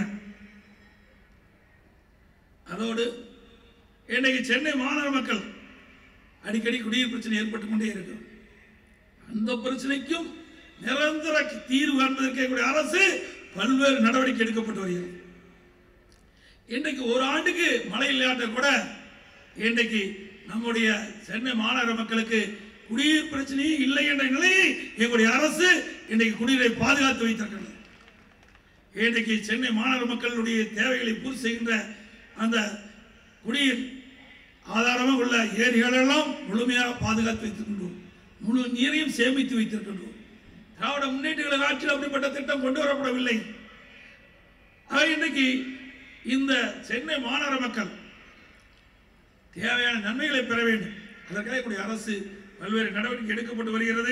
அதோடு இன்றைக்கு சென்னை மாநகர மக்கள் அடிக்கடி குடிநீர் பிரச்சனை ஏற்பட்டுக் கொண்டே இருக்கும் அந்த பிரச்சனைக்கும் நிரந்தர தீர்வு காண்பதற்கு எங்களுடைய அரசு பல்வேறு நடவடிக்கை எடுக்கப்பட்டு வருகிறது இன்றைக்கு ஒரு ஆண்டுக்கு மழை இல்லாட்ட கூட இன்றைக்கு நம்முடைய சென்னை மாநகர மக்களுக்கு குடிநீர் பிரச்சனையே இல்லை என்ற நிலையை எங்களுடைய அரசு இன்றைக்கு குடிநீரை பாதுகாத்து வைத்திருக்கிறது இன்றைக்கு சென்னை மாநகர மக்களுடைய தேவைகளை பூர்த்தி செய்கின்ற அந்த குடிநீர் ஆதாரமாக உள்ள ஏரிகளெல்லாம் முழுமையாக பாதுகாத்து வைத்திருக்கின்றோம் முழு நீரையும் சேமித்து வைத்திருக்கின்றோம் திராவிட முன்னேற்ற கழக ஆட்சியில் அப்படிப்பட்ட திட்டம் கொண்டு வரப்படவில்லை ஆக இன்னைக்கு இந்த சென்னை மாநகர மக்கள் தேவையான நன்மைகளை பெற வேண்டும் அதற்காக கூடிய அரசு பல்வேறு நடவடிக்கை எடுக்கப்பட்டு வருகிறது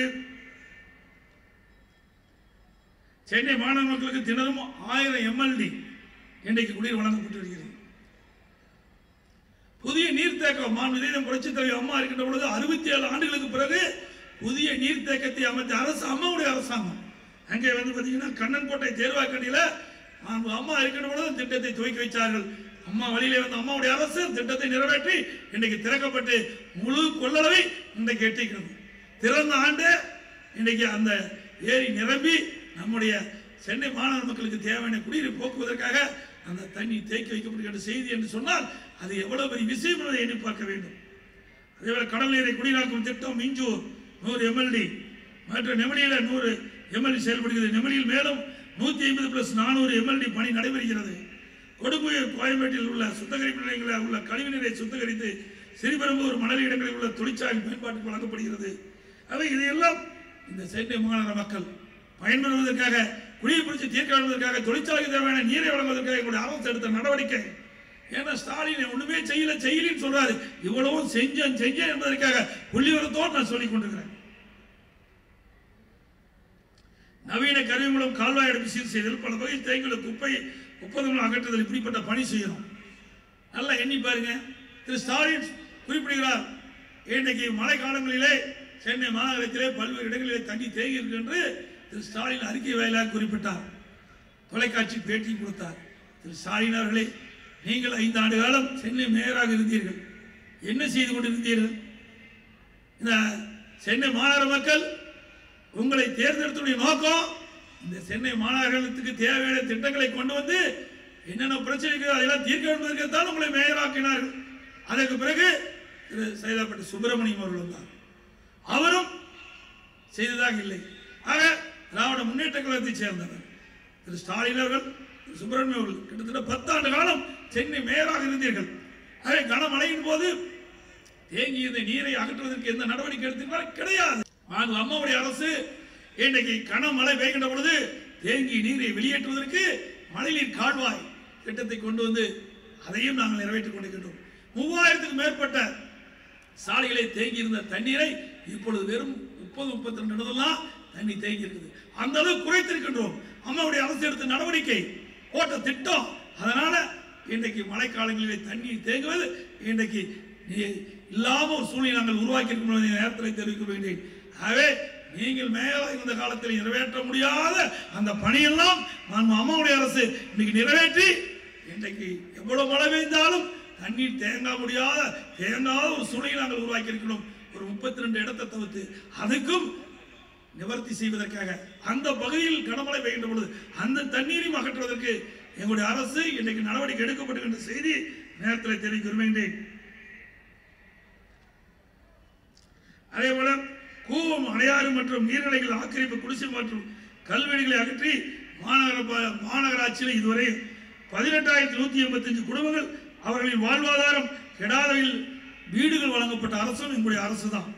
சென்னை மாநகர மக்களுக்கு தினமும் ஆயிரம் எம்எல்டி இன்றைக்கு குடிநீர் வழங்கப்பட்டு வருகிறது புதிய நீர்த்தேக்கம் மாநிலம் புரட்சி தலைவர் அம்மா இருக்கின்ற பொழுது அறுபத்தி ஏழு ஆண்டுகளுக்கு பிறகு புதிய நீர்த்தேக்கத்தை அமைச்ச அரசு அம்மாவுடைய அரசாங்கம் அங்கே வந்து பார்த்தீங்கன்னா கண்ணன்கோட்டை தேர்வாக்கடியில் அம்மா இருக்கின்ற பொழுது திட்டத்தை துவக்கி வைத்தார்கள் அம்மா வழியிலே வந்த அம்மாவுடைய அரசு திட்டத்தை நிறைவேற்றி இன்றைக்கு திறக்கப்பட்டு முழு கொள்ளளவை இன்றைக்கு எட்டிக்கிறது திறந்த ஆண்டு இன்றைக்கு அந்த ஏரி நிரம்பி நம்முடைய சென்னை மாநகர மக்களுக்கு தேவையான குடிநீர் போக்குவதற்காக அந்த தண்ணி தேக்கி வைக்கப்படுகின்ற செய்தி என்று சொன்னால் அது எவ்வளவு பெரிய விஷயம் என்பதை எண்ணி பார்க்க வேண்டும் அதேபோல கடல் நீரை குடிநீராக்கும் திட்டம் மிஞ்சூர் நூறு எம்எல்டி மற்றும் நெமலியில் நூறு எம்எல்டி செயல்படுகிறது நெமலியில் மேலும் நூற்றி ஐம்பது பிளஸ் நானூறு எம்எல்டி பணி நடைபெறுகிறது கொடுங்குயர் கோயம்பேட்டில் உள்ள சுத்திகரிப்பு நிலையங்களில் உள்ள கழிவுநீரை சுத்திகரித்து சிறுபெரும்பூர் மணல் இடங்களில் உள்ள தொழிற்சாலை பயன்பாட்டுக்கு வழங்கப்படுகிறது அவை இதையெல்லாம் இந்த சென்னை மாநகர மக்கள் பயன்பெறுவதற்காக குடியை பிடிச்சி தீர்க்க வழங்குவதற்காக தொழிற்சாலைக்கு தேவையான நீரை வழங்குவதற்காக எங்களுடைய அரசு எடுத்த நடவடிக்கை ஏன்னா ஸ்டாலின் ஒண்ணுமே செய்யல செய்யலன்னு சொல்றாரு இவ்வளவும் செஞ்சேன் செஞ்சேன் என்பதற்காக புள்ளிவரத்தோடு நான் சொல்லிக் கொண்டிருக்கிறேன் நவீன கருவி மூலம் கால்வாய் எடுப்பு சீர் செய்தல் பல வகையில் தேங்கியுள்ள குப்பை ஒப்பந்தங்கள் அகற்றுதல் இப்படிப்பட்ட பணி செய்யணும் நல்லா எண்ணி பாருங்க திரு ஸ்டாலின் குறிப்பிடுகிறார் இன்றைக்கு மழை காலங்களிலே சென்னை மாநகரத்திலே பல்வேறு இடங்களிலே தண்ணி தேங்கி இருக்கு என்று திரு ஸ்டாலின் அறிக்கை வாயிலாக குறிப்பிட்டார் தொலைக்காட்சி பேட்டி கொடுத்தார் திரு ஸ்டாலின் அவர்களே நீங்கள் ஐந்து ஆண்டு காலம் சென்னை மேயராக இருந்தீர்கள் என்ன செய்து கொண்டிருந்தீர்கள் இந்த சென்னை மாநகர மக்கள் உங்களை தேர்ந்தெடுத்துடைய நோக்கம் இந்த சென்னை மாநகரத்துக்கு தேவையான திட்டங்களை கொண்டு வந்து என்னென்ன பிரச்சனை இருக்கிறதோ அதெல்லாம் தீர்க்க வேண்டுவதற்கு தான் உங்களை மேயராக்கினார்கள் அதற்கு பிறகு திரு சைதாப்பட்டி சுப்பிரமணியம் அவர்கள் வந்தார் அவரும் செய்ததாக இல்லை ஆக திராவிட முன்னேற்ற கழகத்தை சேர்ந்தவர் திரு ஸ்டாலின் அவர்கள் திரு சுப்பிரமணியம் அவர்கள் கிட்டத்தட்ட பத்தாண்டு காலம் சென்னை மேயராக இருந்தீர்கள் ஆக கனமழையின் போது தேங்கி இந்த நீரை அகற்றுவதற்கு எந்த நடவடிக்கை எடுத்தீர்களா கிடையாது ஆனால் அம்மாவுடைய அரசு இன்றைக்கு கனமழை பெய்கின்ற பொழுது தேங்கி நீரை வெளியேற்றுவதற்கு மழைநீர் கால்வாய் திட்டத்தை கொண்டு வந்து அதையும் நாங்கள் நிறைவேற்றிக் கொண்டிருக்கின்றோம் மூவாயிரத்துக்கு மேற்பட்ட சாலைகளை தேங்கி இருந்த தண்ணீரை இப்பொழுது வெறும் முப்பது முப்பத்தி ரெண்டு இடத்துலாம் தண்ணி தேங்கி இருக்குது அந்த அளவு குறைத்திருக்கின்றோம் அம்மாவுடைய அரசு எடுத்த நடவடிக்கை போட்ட திட்டம் அதனால இன்றைக்கு மழைக்காலங்களிலே தண்ணீர் தேங்குவது இன்றைக்கு நீ- இல்லாம ஒரு சூழ்நிலை நாங்கள் உருவாக்கி இருக்கோம் இந்த நேரத்தில் தெரிவிக்க வேண்டேன் ஆகவே நீங்கள் மேல இருந்த காலத்தில் நிறைவேற்ற முடியாத அந்த பணியெல்லாம் நான் அம்மாவுடைய அரசு இன்னைக்கு நிறைவேற்றி இன்றைக்கு எவ்வளவு மழை பெய்ந்தாலும் தண்ணீர் தேங்க முடியாத தேங்காத ஒரு சூழ்நிலை நாங்கள் உருவாக்கி இருக்கிறோம் ஒரு முப்பத்தி ரெண்டு இடத்தை தவிர்த்து அதுக்கும் நிவர்த்தி செய்வதற்காக அந்த பகுதியில் கனமழை பெய்கின்ற பொழுது அந்த தண்ணீரையும் அகற்றுவதற்கு எங்களுடைய அரசு இன்றைக்கு நடவடிக்கை எடுக்கப்படுகின்ற செய்தி நேரத்தில் தெரிவிக்க விரும்புகின்றேன் அதே போல கூவம் அணையாறு மற்றும் நீர்நிலைகள் ஆக்கிரமிப்பு குடிசை மற்றும் கல்வெடிகளை அகற்றி மாநகர ப- மாநகராட்சியில் இதுவரை பதினெட்டாயிரத்தி நூத்தி எண்பத்தஞ்சு குடும்பங்கள் அவர்களின் வாழ்வாதாரம் கெடாதவில் வீடுகள் வழங்கப்பட்ட அரசும் எங்களுடைய அரசு தான்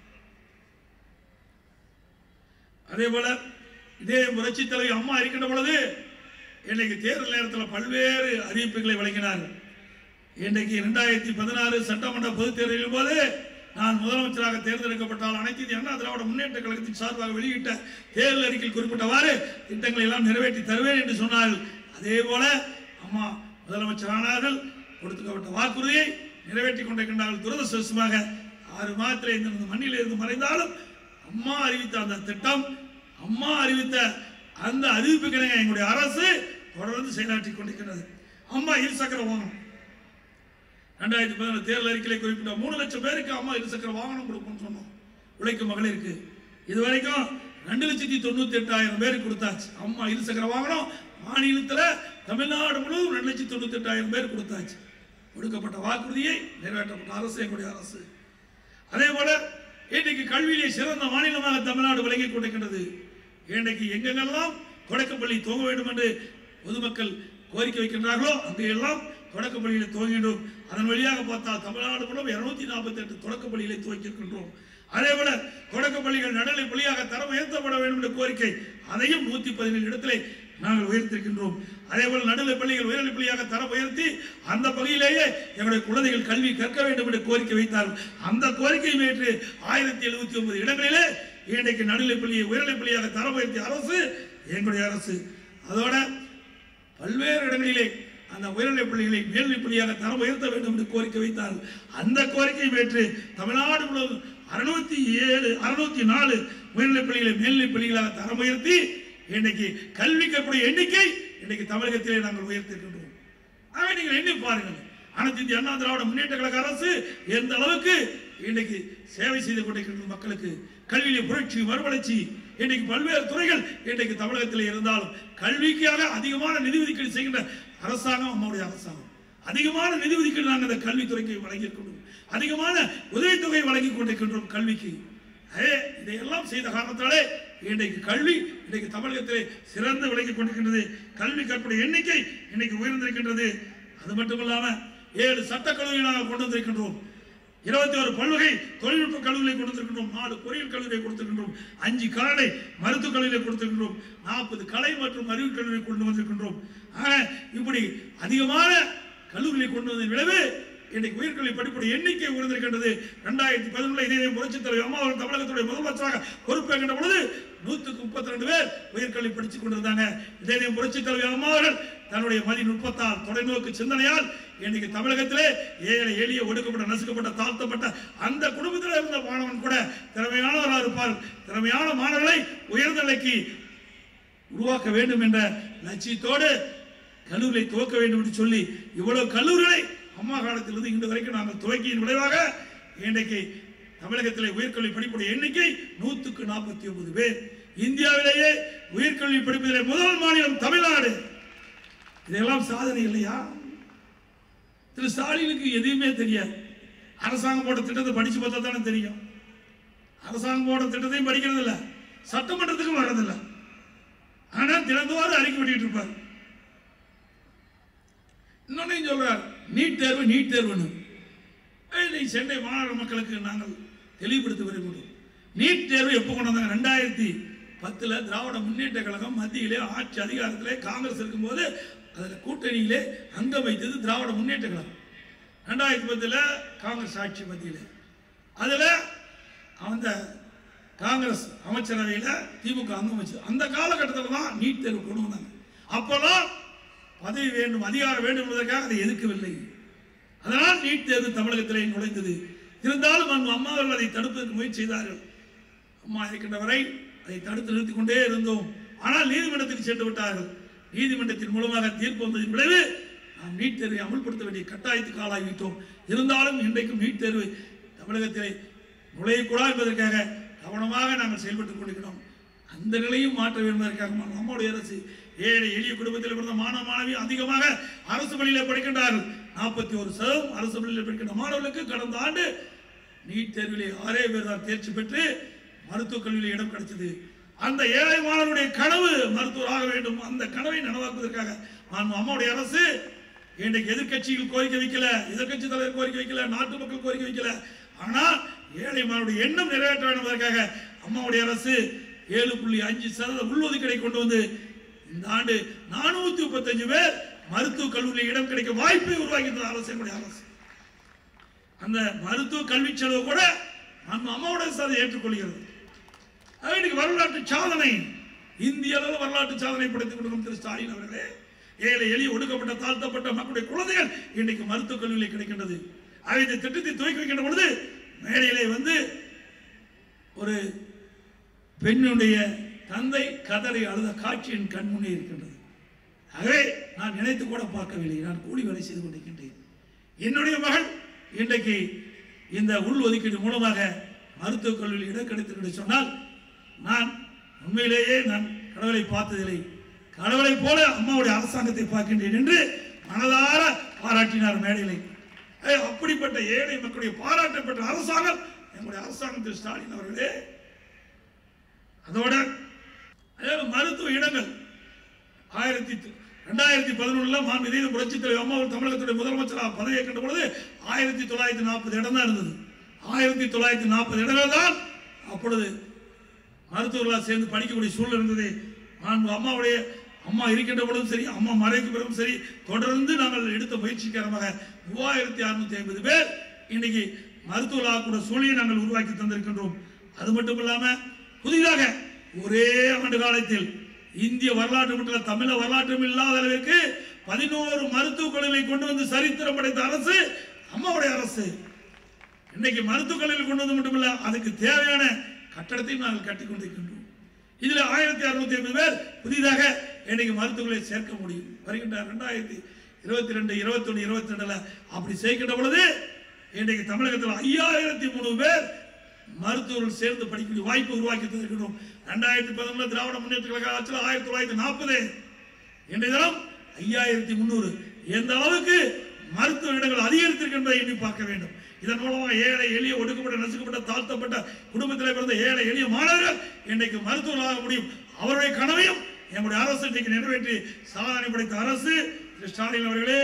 அதே போல இதே புரட்சி தலைவர் அம்மா இருக்கின்ற பொழுது இன்னைக்கு தேர்தல் நேரத்தில் பல்வேறு அறிவிப்புகளை வழங்கினார்கள் இன்றைக்கு இரண்டாயிரத்தி பதினாறு சட்டமன்ற பொதுத் தேர்தலின் போது நான் முதலமைச்சராக தேர்ந்தெடுக்கப்பட்டால் அனைத்து இந்திய அண்ணா திராவிட முன்னேற்ற கழகத்தின் சார்பாக வெளியிட்ட தேர்தல் அறிக்கையில் குறிப்பிட்டவாறு திட்டங்களை எல்லாம் நிறைவேற்றி தருவேன் என்று சொன்னார்கள் அதே போல அம்மா முதலமைச்சரானார்கள் கொடுத்துக்கப்பட்ட வாக்குறுதியை நிறைவேற்றி கொண்டிருக்கின்றார்கள் துரதிருஷ்டவசமாக ஆறு மாதத்தில் இந்த மண்ணில் இருந்து மறைந்தாலும் அம்மா அறிவித்த அந்த திட்டம் அம்மா அறிவித்த அந்த அறிவிப்புகளை எங்களுடைய அரசு தொடர்ந்து செயலாற்றி கொண்டிருக்கிறது அம்மா இருசக்கர வாகனம் ரெண்டாயிரத்தி பதினாலு தேர்தல் அறிக்கையில குறிப்பிட்ட மூணு லட்சம் பேருக்கு அம்மா இருசக்கர வாகனம் கொடுக்கும்னு சொன்னோம் உழைக்கும் மகளிருக்கு இது வரைக்கும் ரெண்டு லட்சத்தி தொண்ணூத்தி எட்டாயிரம் பேருக்கு கொடுத்தாச்சு அம்மா இருசக்கர வாகனம் மாநிலத்துல தமிழ்நாடு முழுவதும் ரெண்டு லட்சத்தி தொண்ணூத்தி எட்டாயிரம் பேர் கொடுத்தாச்சு கொடுக்கப்பட்ட வாக்குறுதியை நிறைவேற்றப்பட்ட அரசு எங்களுடைய அரசு அதே போல இன்றைக்கு கல்வியிலே சிறந்த மாநிலமாக தமிழ்நாடு விளங்கிக் கொண்டிருக்கின்றது இன்றைக்கு எங்கெங்கெல்லாம் தொடக்கப்பள்ளி துவங்க வேண்டும் என்று பொதுமக்கள் கோரிக்கை வைக்கின்றார்களோ அங்கெல்லாம் தொடக்கப்பள்ளிகளை துவங்கின்றோம் அதன் வழியாக பார்த்தால் தமிழ்நாடு மூலம் இருநூத்தி நாற்பத்தி எட்டு தொடக்கப்பள்ளிகளை துவக்கியிருக்கின்றோம் அதே போல தொடக்கப்பள்ளிகள் நடுநிலை பள்ளியாக தரம் உயர்த்தப்பட வேண்டும் என்ற கோரிக்கை அதையும் நூத்தி பதினேழு இடத்திலே நாங்கள் உயர்த்திருக்கின்றோம் அதே போல நடுநிலை பள்ளிகள் உயர்நிலை பள்ளியாக தரம் உயர்த்தி அந்த பகுதியிலேயே எங்களுடைய குழந்தைகள் கல்வி கற்க வேண்டும் என்று கோரிக்கை வைத்தார்கள் அந்த கோரிக்கையை ஏற்று ஆயிரத்தி எழுபத்தி ஒன்பது இடங்களிலே இன்றைக்கு நடுநிலை பள்ளியை உயர்நிலை பள்ளியாக தரம் உயர்த்திய அரசு எங்களுடைய அரசு அதோட பல்வேறு இடங்களிலே அந்த உயர்நிலைப் பள்ளிகளை மேல்நிலைப் பள்ளியாக தரம் உயர்த்த வேண்டும் என்று கோரிக்கை வைத்தார்கள் அந்த கோரிக்கையை ஏற்று தமிழ்நாடு முழுவதும் அறுநூத்தி ஏழு அறுநூத்தி நாலு உயர்நிலைப் பள்ளிகளை மேல்நிலைப் பள்ளிகளாக தரம் உயர்த்தி இன்னைக்கு கல்வி கற்கக்கூடிய எண்ணிக்கை இன்னைக்கு தமிழகத்திலே நாங்கள் உயர்த்திருக்கின்றோம் ஆக நீங்கள் எண்ணி பாருங்கள் அனைத்து இந்திய அண்ணா திராவிட முன்னேற்ற கழக அரசு எந்த அளவுக்கு இன்னைக்கு சேவை செய்து கொண்டிருக்கின்ற மக்களுக்கு கல்வியிலே புரட்சி மறுமலர்ச்சி இன்னைக்கு பல்வேறு துறைகள் இன்னைக்கு தமிழகத்தில் இருந்தாலும் கல்விக்காக அதிகமான நிதி ஒதுக்கீடு செய்கின்ற அரசாங்கம் நம்முடைய அரசாங்கம் அதிகமான நிதி ஒதுக்கீடு நாங்கள் இந்த கல்வித்துறைக்கு வழங்கியிருக்கின்றோம் அதிகமான உதவித்தொகை வழங்கி கொண்டிருக்கின்றோம் கல்விக்கு ஏ, இதையெல்லாம் செய்த காரணத்தாலே இன்றைக்கு கல்வி இன்றைக்கு தமிழகத்திலே சிறந்து விளங்கிக் கொண்டிருக்கின்றது கல்வி கற்புடைய எண்ணிக்கை இன்னைக்கு உயர்ந்திருக்கின்றது அது மட்டும் இல்லாம ஏழு சட்ட கல்லூரி நாங்கள் கொண்டு வந்திருக்கின்றோம் இருபத்தி ஒரு பல்வகை தொழில்நுட்ப கல்லூரிகளை கொடுத்திருக்கின்றோம் நாலு பொறியியல் கல்லூரியை கொடுத்திருக்கின்றோம் அஞ்சு காலை மருத்துவக் கல்லூரியை கொடுத்திருக்கின்றோம் நாற்பது கலை மற்றும் அறிவு கல்லூரியை கொண்டு வந்திருக்கின்றோம் ஆக இப்படி அதிகமான கல்லூரிகளை கொண்டு வந்த விளைவு இன்னைக்கு உயர்கல்வி படிப்புடைய எண்ணிக்கை உயர்ந்திருக்கின்றது ரெண்டாயிரத்தி பதினொன்றுல இதே புரட்சித் தலைவர் அம்மா அவர்கள் தமிழகத்துடைய முதலமைச்சராக பொறுப்பேற்கின்ற பொழுது நூற்றுக்கு முப்பத்தி ரெண்டு பேர் உயர்கல்வி படித்துக் கொண்டிருந்தாங்க இதே புரட்சித் தலைவர் அம்மா அவர்கள் தன்னுடைய மதி நுட்பத்தால் தொலைநோக்கு சிந்தனையால் இன்னைக்கு தமிழகத்திலே ஏழை எளிய ஒடுக்கப்பட்ட நசுக்கப்பட்ட தாழ்த்தப்பட்ட அந்த குடும்பத்தில் இருந்த மாணவன் கூட திறமையானவராக இருப்பார் திறமையான மாணவர்களை உயர்ந்த நிலைக்கு உருவாக்க வேண்டும் என்ற லட்சியத்தோடு கல்லூரியை துவக்க வேண்டும் என்று சொல்லி இவ்வளவு கல்லூரிகளை அம்மா காலத்திலிருந்து இன்று வரைக்கும் நாங்கள் துவக்கியின் விளைவாக இன்றைக்கு தமிழகத்திலே உயர்கல்வி படிப்புடைய எண்ணிக்கை நூற்றுக்கு நாற்பத்தி ஒன்பது பேர் இந்தியாவிலேயே உயர்கல்வி படிப்பதிலே முதல் மாநிலம் தமிழ்நாடு இதெல்லாம் சாதனை இல்லையா திரு ஸ்டாலினுக்கு எதுவுமே தெரியாது அரசாங்கம் போட்ட திட்டத்தை படிச்சு பார்த்தா தானே தெரியும் அரசாங்கம் போட்ட திட்டத்தையும் படிக்கிறது இல்ல சட்டமன்றத்துக்கும் வர்றதில்ல ஆனா தினந்தோறும் அறிக்கை விட்டுட்டு இருப்பார் இன்னொன்னையும் சொல்றார் நீட் தேர்வு நீட் தேர்வுன்னு ஏய், இன்னைக்கு சென்னை மாநகர மக்களுக்கு நாங்கள் தெளிவுபடுத்த விரும்புகிறோம் நீட் தேர்வு எப்போ கொண்டு வந்தாங்க ரெண்டாயிரத்தி பத்தில் திராவிட முன்னேற்ற கழகம் மத்தியிலே ஆட்சி அதிகாரத்திலே காங்கிரஸ் இருக்கும்போது அதில் கூட்டணியிலே அங்கம் வைத்தது திராவிட முன்னேற்ற கழகம் ரெண்டாயிரத்தி பத்தில் காங்கிரஸ் ஆட்சி மத்தியில் அதில் அந்த காங்கிரஸ் அமைச்சரவையில் திமுக அங்கம் வச்சு அந்த காலகட்டத்தில் தான் நீட் தேர்வு கொண்டு வந்தாங்க அப்போல்லாம் பதவி வேண்டும் அதிகாரம் வேண்டும் என்பதற்காக அதை எதிர்க்கவில்லை அதனால் நீட் தேர்வு தமிழகத்திலே நுழைந்தது இருந்தாலும் அன்பு அம்மா அவர்கள் அதை தடுப்பதற்கு முயற்சி செய்தார்கள் அம்மா இருக்கின்ற வரை அதை தடுத்து நிறுத்திக் கொண்டே இருந்தோம் ஆனால் நீதிமன்றத்துக்கு சென்று விட்டார்கள் நீதிமன்றத்தின் மூலமாக தீர்ப்பு வந்ததின் விளைவு நாம் நீட் தேர்வை அமல்படுத்த வேண்டிய கட்டாயத்துக்கு ஆளாகிவிட்டோம் இருந்தாலும் இன்றைக்கும் நீட் தேர்வு தமிழகத்திலே நுழையக்கூடாது என்பதற்காக கவனமாக நாங்கள் செயல்பட்டுக் கொண்டிருக்கிறோம் அந்த நிலையும் மாற்ற வேண்டும் என்பதற்காக நம்முடைய அரசு ஏழை எளிய குடும்பத்தில் பிறந்த மாணவ மாணவி அதிகமாக அரசு பள்ளியில் படிக்கின்றார்கள் நாற்பத்தி ஒரு சதவீதம் அரசு பள்ளியில் படிக்கின்ற மாணவர்களுக்கு கடந்த ஆண்டு நீட் தேர்விலே ஆறே பேர் தான் தேர்ச்சி பெற்று மருத்துவக் கல்வியில் இடம் கிடைச்சது அந்த ஏழை மாணவருடைய கனவு மருத்துவராக வேண்டும் அந்த கனவை நனவாக்குவதற்காக நான் அம்மாவுடைய அரசு இன்றைக்கு எதிர்க்கட்சிகள் கோரிக்கை வைக்கல எதிர்க்கட்சி தலைவர் கோரிக்கை வைக்கல நாட்டு மக்கள் கோரிக்கை வைக்கல ஆனால் ஏழை மாணவருடைய எண்ணம் நிறைவேற்ற வேண்டும் என்பதற்காக அம்மாவுடைய அரசு ஏழு புள்ளி அஞ்சு சதவீத உள்ஒதுக்கீடை கொண்டு வந்து இந்த ஆண்டு நானூத்தி முப்பத்தஞ்சு பேர் மருத்துவக் கல்லூரியில் இடம் கிடைக்க வாய்ப்பை உருவாக்கி தந்த அரசு என்னுடைய அரசு அந்த மருத்துவ கல்வி செலவு கூட நம்ம அம்மாவோட அரசு அதை ஏற்றுக்கொள்கிறது அது இன்னைக்கு வரலாற்று சாதனை இந்திய அளவில் வரலாற்று சாதனை படைத்துக் கொண்டிருக்கும் திரு ஸ்டாலின் அவர்களே ஏழை எளிய ஒடுக்கப்பட்ட தாழ்த்தப்பட்ட மக்களுடைய குழந்தைகள் இன்னைக்கு மருத்துவக் கல்வியில் கிடைக்கின்றது ஆக இந்த திட்டத்தை துவக்கி வைக்கின்ற பொழுது மேடையிலே வந்து ஒரு பெண்ணுடைய தந்தை கதறி அழுத காட்சி என் கண்முன்னே இருக்கின்றது ஆகவே நான் நினைத்து கூட பார்க்கவில்லை நான் கூலி வேலை செய்து கொண்டிருக்கின்றேன் என்னுடைய மகள் இன்றைக்கு இந்த உள் ஒதுக்கீடு மூலமாக மருத்துவக் கல்லூரியில் இடம் கிடைத்திருக்கு சொன்னால் நான் உண்மையிலேயே நான் கடவுளை பார்த்ததில்லை கடவுளை போல அம்மாவுடைய அரசாங்கத்தை பார்க்கின்றேன் என்று மனதார பாராட்டினார் மேடையிலே ஏய், அப்படிப்பட்ட ஏழை மக்களுடைய பாராட்டப்பட்ட அரசாங்கம் எங்களுடைய அரசாங்கம் திரு ஸ்டாலின் அவர்களே அதோட அதாவது மருத்துவ இடங்கள் ஆயிரத்தி ரெண்டாயிரத்தி பதினொன்றுல மாண்பு இதய புரட்சித் தலைவர் அம்மா அவர்கள் தமிழகத்துடைய முதலமைச்சராக பதவியேற்கின்ற பொழுது ஆயிரத்தி தொள்ளாயிரத்தி நாற்பது இடம் தான் இருந்தது ஆயிரத்தி தொள்ளாயிரத்தி நாற்பது இடங்கள் தான் அப்பொழுது மருத்துவர்களாக சேர்ந்து படிக்கக்கூடிய சூழல் இருந்தது மாண்பு அம்மாவுடைய அம்மா இருக்கின்ற பொழுதும் சரி அம்மா மறைக்கு பிறகும் சரி தொடர்ந்து நாங்கள் எடுத்த முயற்சி காரணமாக மூவாயிரத்தி அறுநூத்தி ஐம்பது பேர் இன்னைக்கு மருத்துவர்களாக கூட சூழலை நாங்கள் உருவாக்கி தந்திருக்கின்றோம் அது மட்டும் இல்லாம புதிதாக ஒரே ஆண்டு காலத்தில் இந்திய வரலாற்று மட்டும் தமிழ வரலாற்றும் இல்லாத அளவிற்கு பதினோரு மருத்துவக் கல்லூரிகளை கொண்டு வந்து சரித்திரம் படைத்த அரசு அம்மாவுடைய அரசு இன்னைக்கு மருத்துவக் கல்லூரி கொண்டு வந்து மட்டுமில்ல அதுக்கு தேவையான கட்டடத்தையும் நாங்கள் கட்டி கொண்டிருக்கின்றோம் இதுல ஆயிரத்தி அறுநூத்தி ஐம்பது பேர் புதிதாக இன்னைக்கு மருத்துவர்களை சேர்க்க முடியும் வருகின்ற ரெண்டாயிரத்தி இருபத்தி ரெண்டு இருபத்தி ஒன்று இருபத்தி ரெண்டுல அப்படி சேர்க்கின்ற பொழுது இன்றைக்கு தமிழகத்தில் ஐயாயிரத்தி மூணு பேர் மருத்துவர்கள் சேர்ந்து படிக்கக்கூடிய வாய்ப்பு உருவாக்கி தந்திருக்கிறோம் ரெண்டாயிரத்தி பதினொன்று திராவிட முன்னேற்ற கழக ஆட்சியில் ஆயிரத்தி தொள்ளாயிரத்தி நாற்பது இன்றைய தினம் ஐயாயிரத்தி முந்நூறு எந்த அளவுக்கு மருத்துவ இடங்கள் அதிகரித்திருக்கின்றதை எண்ணி பார்க்க வேண்டும் இதன் மூலமாக ஏழை எளிய ஒடுக்கப்பட்ட நசுக்கப்பட்ட தாழ்த்தப்பட்ட குடும்பத்தில் பிறந்த ஏழை எளிய மாணவர்கள் இன்றைக்கு மருத்துவர்களாக முடியும் அவருடைய கனவையும் எங்களுடைய அரசு இன்றைக்கு நிறைவேற்றி சாதனை படைத்த அரசு திரு ஸ்டாலின் அவர்களே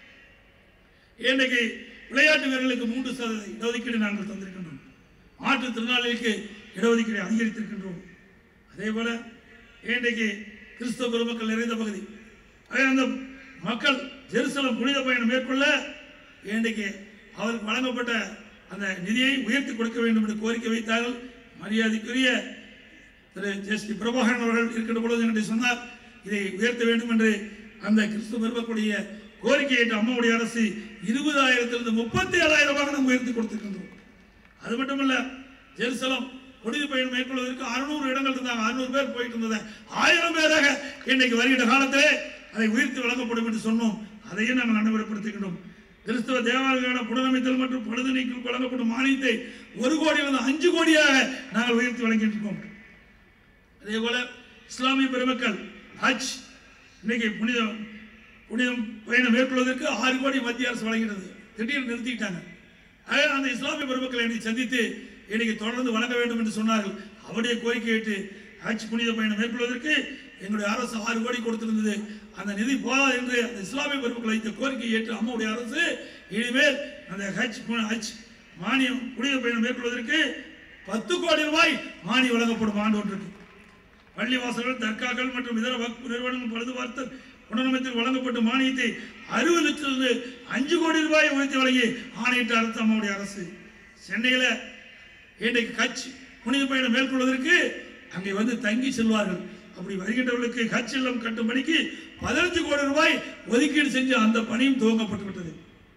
இன்றைக்கு விளையாட்டு வீரர்களுக்கு மூன்று சதவீத இடஒதுக்கீடு நாங்கள் தந்திருக்கின்றோம் மாற்றுத்திறனாளிகளுக்கு இடஒதுக்கீடு அதிகரித்திருக்கின்றோம் அதே போல இன்றைக்கு கிறிஸ்தவ பெருமக்கள் நிறைந்த பகுதி ஆக அந்த மக்கள் ஜெருசலம் புனித பயணம் மேற்கொள்ள இன்றைக்கு அவருக்கு வழங்கப்பட்ட அந்த நிதியை உயர்த்தி கொடுக்க வேண்டும் என்று கோரிக்கை வைத்தார்கள் மரியாதைக்குரிய திரு ஜெஸ்டி பிரபாகரன் அவர்கள் இருக்கின்ற பொழுது என்னுடைய சொன்னார் இதை உயர்த்த வேண்டும் என்று அந்த கிறிஸ்துவ பெருமக்களுடைய கோரிக்கையை ஏற்ற அம்மாவுடைய அரசு இருபதாயிரத்திலிருந்து முப்பத்தி ஏழாயிரமாக நாம் உயர்த்தி கொடுத்திருக்கின்றோம் அது மட்டுமல்ல ஜெருசலம் புனித பயணம் மேற்கொள்வதற்கு அறுநூறு இடங்கள் இருந்தாங்க அறுநூறு பேர் போயிட்டு இருந்தது ஆயிரம் பேராக இன்னைக்கு வருகின்ற காலத்திலே அதை உயர்த்தி வழங்கப்படும் என்று சொன்னோம் அதையும் நாங்கள் நடைமுறைப்படுத்துகின்றோம் கிறிஸ்தவ தேவாலயமான புனரமைத்தல் மற்றும் பழுது நீக்கம் வழங்கப்படும் மானியத்தை ஒரு கோடியிலிருந்து அஞ்சு கோடியாக நாங்கள் உயர்த்தி வழங்கியிருக்கோம் அதே போல இஸ்லாமிய பெருமக்கள் ஹஜ் இன்னைக்கு புனிதம் புனிதம் பயணம் மேற்கொள்வதற்கு ஆறு கோடி மத்திய அரசு வழங்கினது திடீர்னு நிறுத்திட்டாங்க ஆக அந்த இஸ்லாமிய பெருமக்களை என்னை சந்தித்து இன்னைக்கு தொடர்ந்து வழங்க வேண்டும் என்று சொன்னார்கள் அவருடைய கோரிக்கை ஏற்று ஹஜ் புனித பயணம் மேற்கொள்வதற்கு எங்களுடைய அரசு ஆறு கோடி கொடுத்திருந்தது அந்த நிதி போதாது என்று அந்த இஸ்லாமிய பெருமக்கள் வைத்த கோரிக்கை ஏற்று அம்மாவுடைய அரசு இனிமேல் அந்த ஹஜ் பு- ஹஜ் மானியம் புனித பயணம் மேற்கொள்வதற்கு பத்து கோடி ரூபாய் மானியம் வழங்கப்படும் ஆண்டு ஒன்றுக்கு பள்ளிவாசல்கள் தர்காக்கள் மற்றும் இதர வக்பு நிறுவனங்கள் பழுது பார்த்தல் புனரமைத்தில் வழங்கப்பட்ட மானியத்தை அறுபது லட்சத்திலிருந்து அஞ்சு கோடி ரூபாய் உயர்த்தி வழங்கி ஆணையிட்ட அரசு அம்மாவுடைய அரசு சென்னையில் இன்றைக்கு கட்ச் புனித பயணம் மேற்கொள்வதற்கு அங்கே வந்து தங்கி செல்வார்கள் அப்படி வருகின்றவர்களுக்கு கட்ச் இல்லம் கட்டும் பணிக்கு பதினஞ்சு கோடி ரூபாய் ஒதுக்கீடு செஞ்சு அந்த பணியும் துவங்கப்பட்டு விட்டது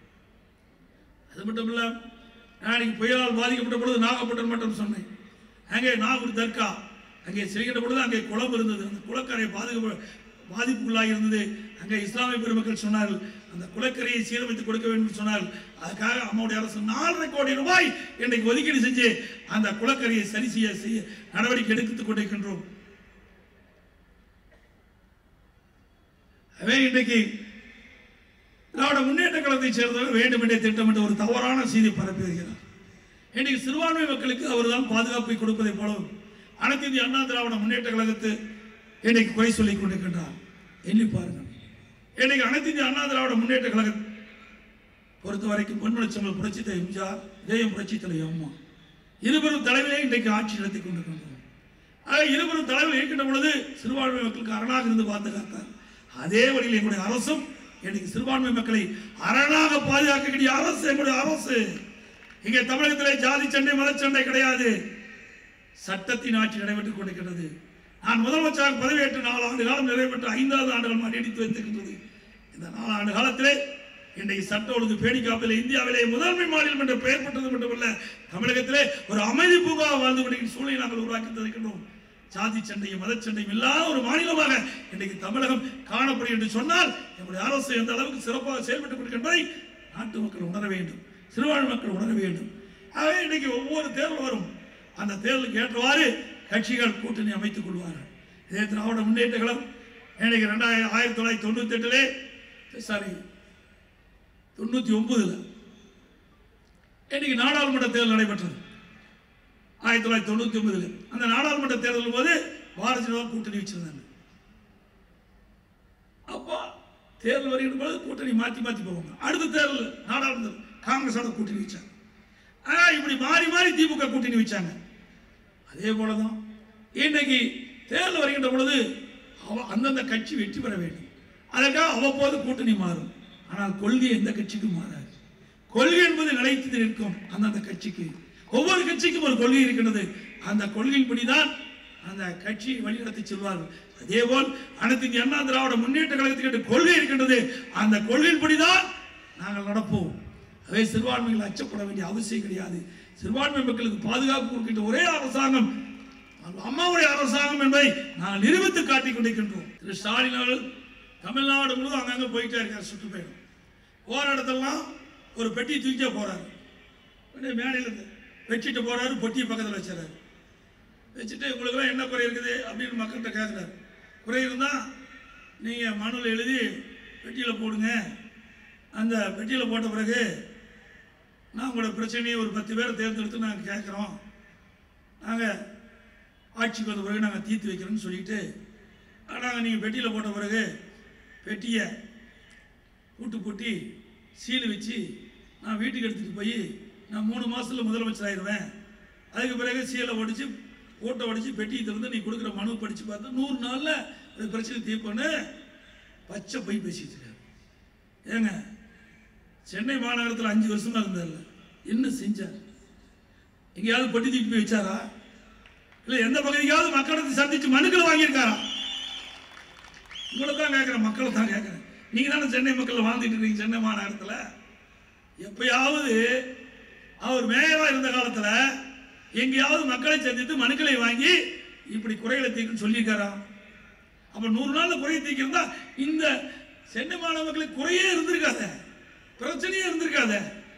அது மட்டும் இல்ல நாளைக்கு புயலால் பாதிக்கப்பட்ட பொழுது நாகப்பட்டினம் மட்டும் சொன்னேன் அங்கே நாகூர் தர்கா அங்கே செல்கின்ற பொழுது அங்கே குளம் இருந்தது அந்த குளக்கரை பாதுகாப்பு பாதிப்புக்குள்ளாகி இருந்தது அங்கே இஸ்லாமிய பெருமக்கள் சொன்னார்கள் அந்த குளக்கரையை சீரமைத்து கொடுக்க வேண்டும் என்று சொன்னார்கள் அதுக்காக அம்மாவுடைய அரசு நாலரை கோடி ரூபாய் இன்றைக்கு ஒதுக்கீடு செஞ்சு அந்த குளக்கரையை சரி செய்ய செய்ய நடவடிக்கை எடுத்துக் கொண்டிருக்கின்றோம் அதே இன்றைக்கு திராவிட முன்னேற்ற கழகத்தை சேர்ந்தவர் வேண்டுமென்றே திட்டமிட்டு ஒரு தவறான செய்தி பரப்பி வருகிறார் இன்னைக்கு சிறுபான்மை மக்களுக்கு அவர்தான் பாதுகாப்பை கொடுப்பதை போலவும் அனைத்து இந்திய அண்ணா திராவிட முன்னேற்ற கழகத்தை இன்னைக்கு குறை சொல்லிக் கொண்டிருக்கின்றார் எண்ணி பாருங்கள் இன்னைக்கு அனைத்து இந்திய அண்ணா திராவிட முன்னேற்ற கழகம் பொறுத்த வரைக்கும் பொன்மனச்சம்பல் புரட்சி தலைவர் எம்ஜிஆர் இதயம் புரட்சி தலைவர் அம்மா இருவரும் தலைவரே இன்றைக்கு ஆட்சி நடத்தி கொண்டிருக்கின்றனர் ஆக இருவரும் தலைவர் இருக்கின்ற பொழுது சிறுபான்மை மக்களுக்கு அரணாக இருந்து பாதுகாத்தார் அதே வழியில் எங்களுடைய அரசும் இன்னைக்கு சிறுபான்மை மக்களை அரணாக பாதுகாக்கக்கூடிய அரசு எங்களுடைய அரசு இங்கே தமிழகத்திலே ஜாதி சண்டை மதச்சண்டை கிடையாது சட்டத்தின் ஆட்சி நடைபெற்றுக் கொண்டிருக்கிறது நான் முதலமைச்சராக பதவியேற்று நாலு ஆண்டு காலம் நிறைவேற்ற ஐந்தாவது ஆண்டுகள் நீடித்து வைத்திருக்கின்றது இந்த நாலு ஆண்டு காலத்திலே இன்றைக்கு சட்ட ஒழுங்கு பேணி காப்பிலே இந்தியாவிலே முதன்மை மாநிலம் என்ற பெயர் பெற்றது மட்டுமல்ல தமிழகத்திலே ஒரு அமைதி பூங்கா வாழ்ந்து கொண்டிருக்கிற சூழலை நாங்கள் உருவாக்கி தருகின்றோம் சாதி சண்டையும் மதச்சண்டையும் இல்லாத ஒரு மாநிலமாக இன்றைக்கு தமிழகம் காணப்படும் என்று சொன்னால் எங்களுடைய அரசு எந்த அளவுக்கு சிறப்பாக செயல்பட்டுக் கொண்டிருக்கின்றதை நாட்டு மக்கள் உணர வேண்டும் சிறுபான்மை மக்கள் உணர வேண்டும் ஆகவே இன்றைக்கு ஒவ்வொரு தேர்தல் வரும் அந்த தேர்தலுக்கு ஏற்றவாறு கட்சிகள் கூட்டணி அமைத்துக் கொள்வார்கள் இதே திராவிட முன்னேற்ற கழகம் இன்னைக்கு ரெண்டாயிரம் ஆயிரத்தி தொள்ளாயிரத்தி தொண்ணூத்தி எட்டுலே சாரி தொண்ணூத்தி ஒன்பதுல இன்னைக்கு நாடாளுமன்ற தேர்தல் நடைபெற்றது ஆயிரத்தி தொள்ளாயிரத்தி தொண்ணூத்தி ஒன்பதுல அந்த நாடாளுமன்ற தேர்தல் போது பாரதிய ஜனதா கூட்டணி வச்சிருந்தாங்க அப்போ தேர்தல் வருகிற போது கூட்டணி மாத்தி மாத்தி போவாங்க அடுத்த தேர்தல் நாடாளுமன்ற காங்கிரஸோட கூட்டணி வச்சாங்க ஆ, இப்படி மாறி மாறி திமுக கூட்டணி வச்சாங்க அதே போலதான் இன்னைக்கு தேர்தல் வருகின்ற பொழுது அவ- அந்தந்த கட்சி வெற்றி பெற வேண்டும் அதற்காக அவ்வப்போது கூட்டணி மாறும் ஆனால் கொள்கை எந்த கட்சிக்கும் மாறாது கொள்கை என்பது நிலைத்து நிற்கும் அந்தந்த கட்சிக்கு ஒவ்வொரு கட்சிக்கும் ஒரு கொள்கை இருக்கின்றது அந்த கொள்கையின்படிதான் அந்த கட்சியை வழிநடத்தி செல்வார்கள் அதேபோல் அனைத்து இந்திய அண்ணா திராவிட முன்னேற்ற கழகத்துக்கு கொள்கை இருக்கின்றது அந்த கொள்கையின்படிதான் நாங்கள் நடப்போம் அதே சிறுபான்மைகள் அச்சப்பட வேண்டிய அவசியம் கிடையாது சிறுபான்மை மக்களுக்கு பாதுகாப்பு கொடுக்கின்ற ஒரே அரசாங்கம் அம்மாவுடைய அரசாங்கம் என்பதை நாங்கள் நிரூபித்து காட்டிக் கொண்டிருக்கின்றோம் திரு ஸ்டாலின் அவர்கள் தமிழ்நாடு முழுவதும் அங்கங்க போயிட்டே இருக்கார் சுற்றுப்பயணம் போற இடத்தெல்லாம் ஒரு பெட்டி தூக்கிட்டே போறாரு உடனே மேடையில் இருந்து வச்சுட்டு போறாரு பொட்டியை பக்கத்தில் வச்சிடறாரு வச்சுட்டு உங்களுக்குலாம் என்ன குறை இருக்குது அப்படின்னு மக்கள்கிட்ட கேட்குறாரு குறை இருந்தால் நீங்கள் மனுவில் எழுதி பெட்டியில் போடுங்க அந்த பெட்டியில் போட்ட பிறகு நான் உங்களோட பிரச்சனையை ஒரு பத்து பேரை தேர்ந்தெடுத்து நாங்கள் கேட்குறோம் நாங்கள் ஆட்சிக்கு வந்த பிறகு நாங்கள் தீர்த்து வைக்கிறோம்னு சொல்லிட்டு நாங்கள் நீங்கள் பெட்டியில் போட்ட பிறகு பெட்டியை பூட்டு பூட்டி சீல் வச்சு நான் வீட்டுக்கு எடுத்துகிட்டு போய் நான் மூணு மாதத்தில் முதலமைச்சர் ஆயிடுவேன் அதுக்கு பிறகு சீலை ஒடிச்சு ஓட்டை உடைச்சு பெட்டியை திறந்து நீ கொடுக்குற மனு படித்து பார்த்தா நூறு நாளில் அது பிரச்சனை தீர்ப்போன்னு பச்சை போய் பேசிட்டு இருக்காரு ஏங்க சென்னை மாநகரத்தில் அஞ்சு வருஷமா இருந்தார்ல என்ன செஞ்சார் எங்கேயாவது பெட்டி தூக்கி போய் வச்சாரா இல்லை எந்த பகுதிக்காவது மக்களை சந்திச்சு மனுக்கள் வாங்கியிருக்காரா உங்களை தான் கேட்குறேன் மக்களை தான் கேட்குறேன் நீங்கள் தானே சென்னை மக்கள் வாழ்ந்துட்டு இருக்கீங்க சென்னை மாநகரத்தில் எப்பயாவது அவர் மேயராக இருந்த காலத்தில் எங்கேயாவது மக்களை சந்தித்து மனுக்களை வாங்கி இப்படி குறைகளை தீர்க்குன்னு சொல்லியிருக்காரா அப்போ நூறு நாளில் குறையை தீர்க்கிறதா இந்த சென்னை மாநகர மக்களுக்கு குறையே இருந்திருக்காத பிரச்சனையே இருந்திருக்காத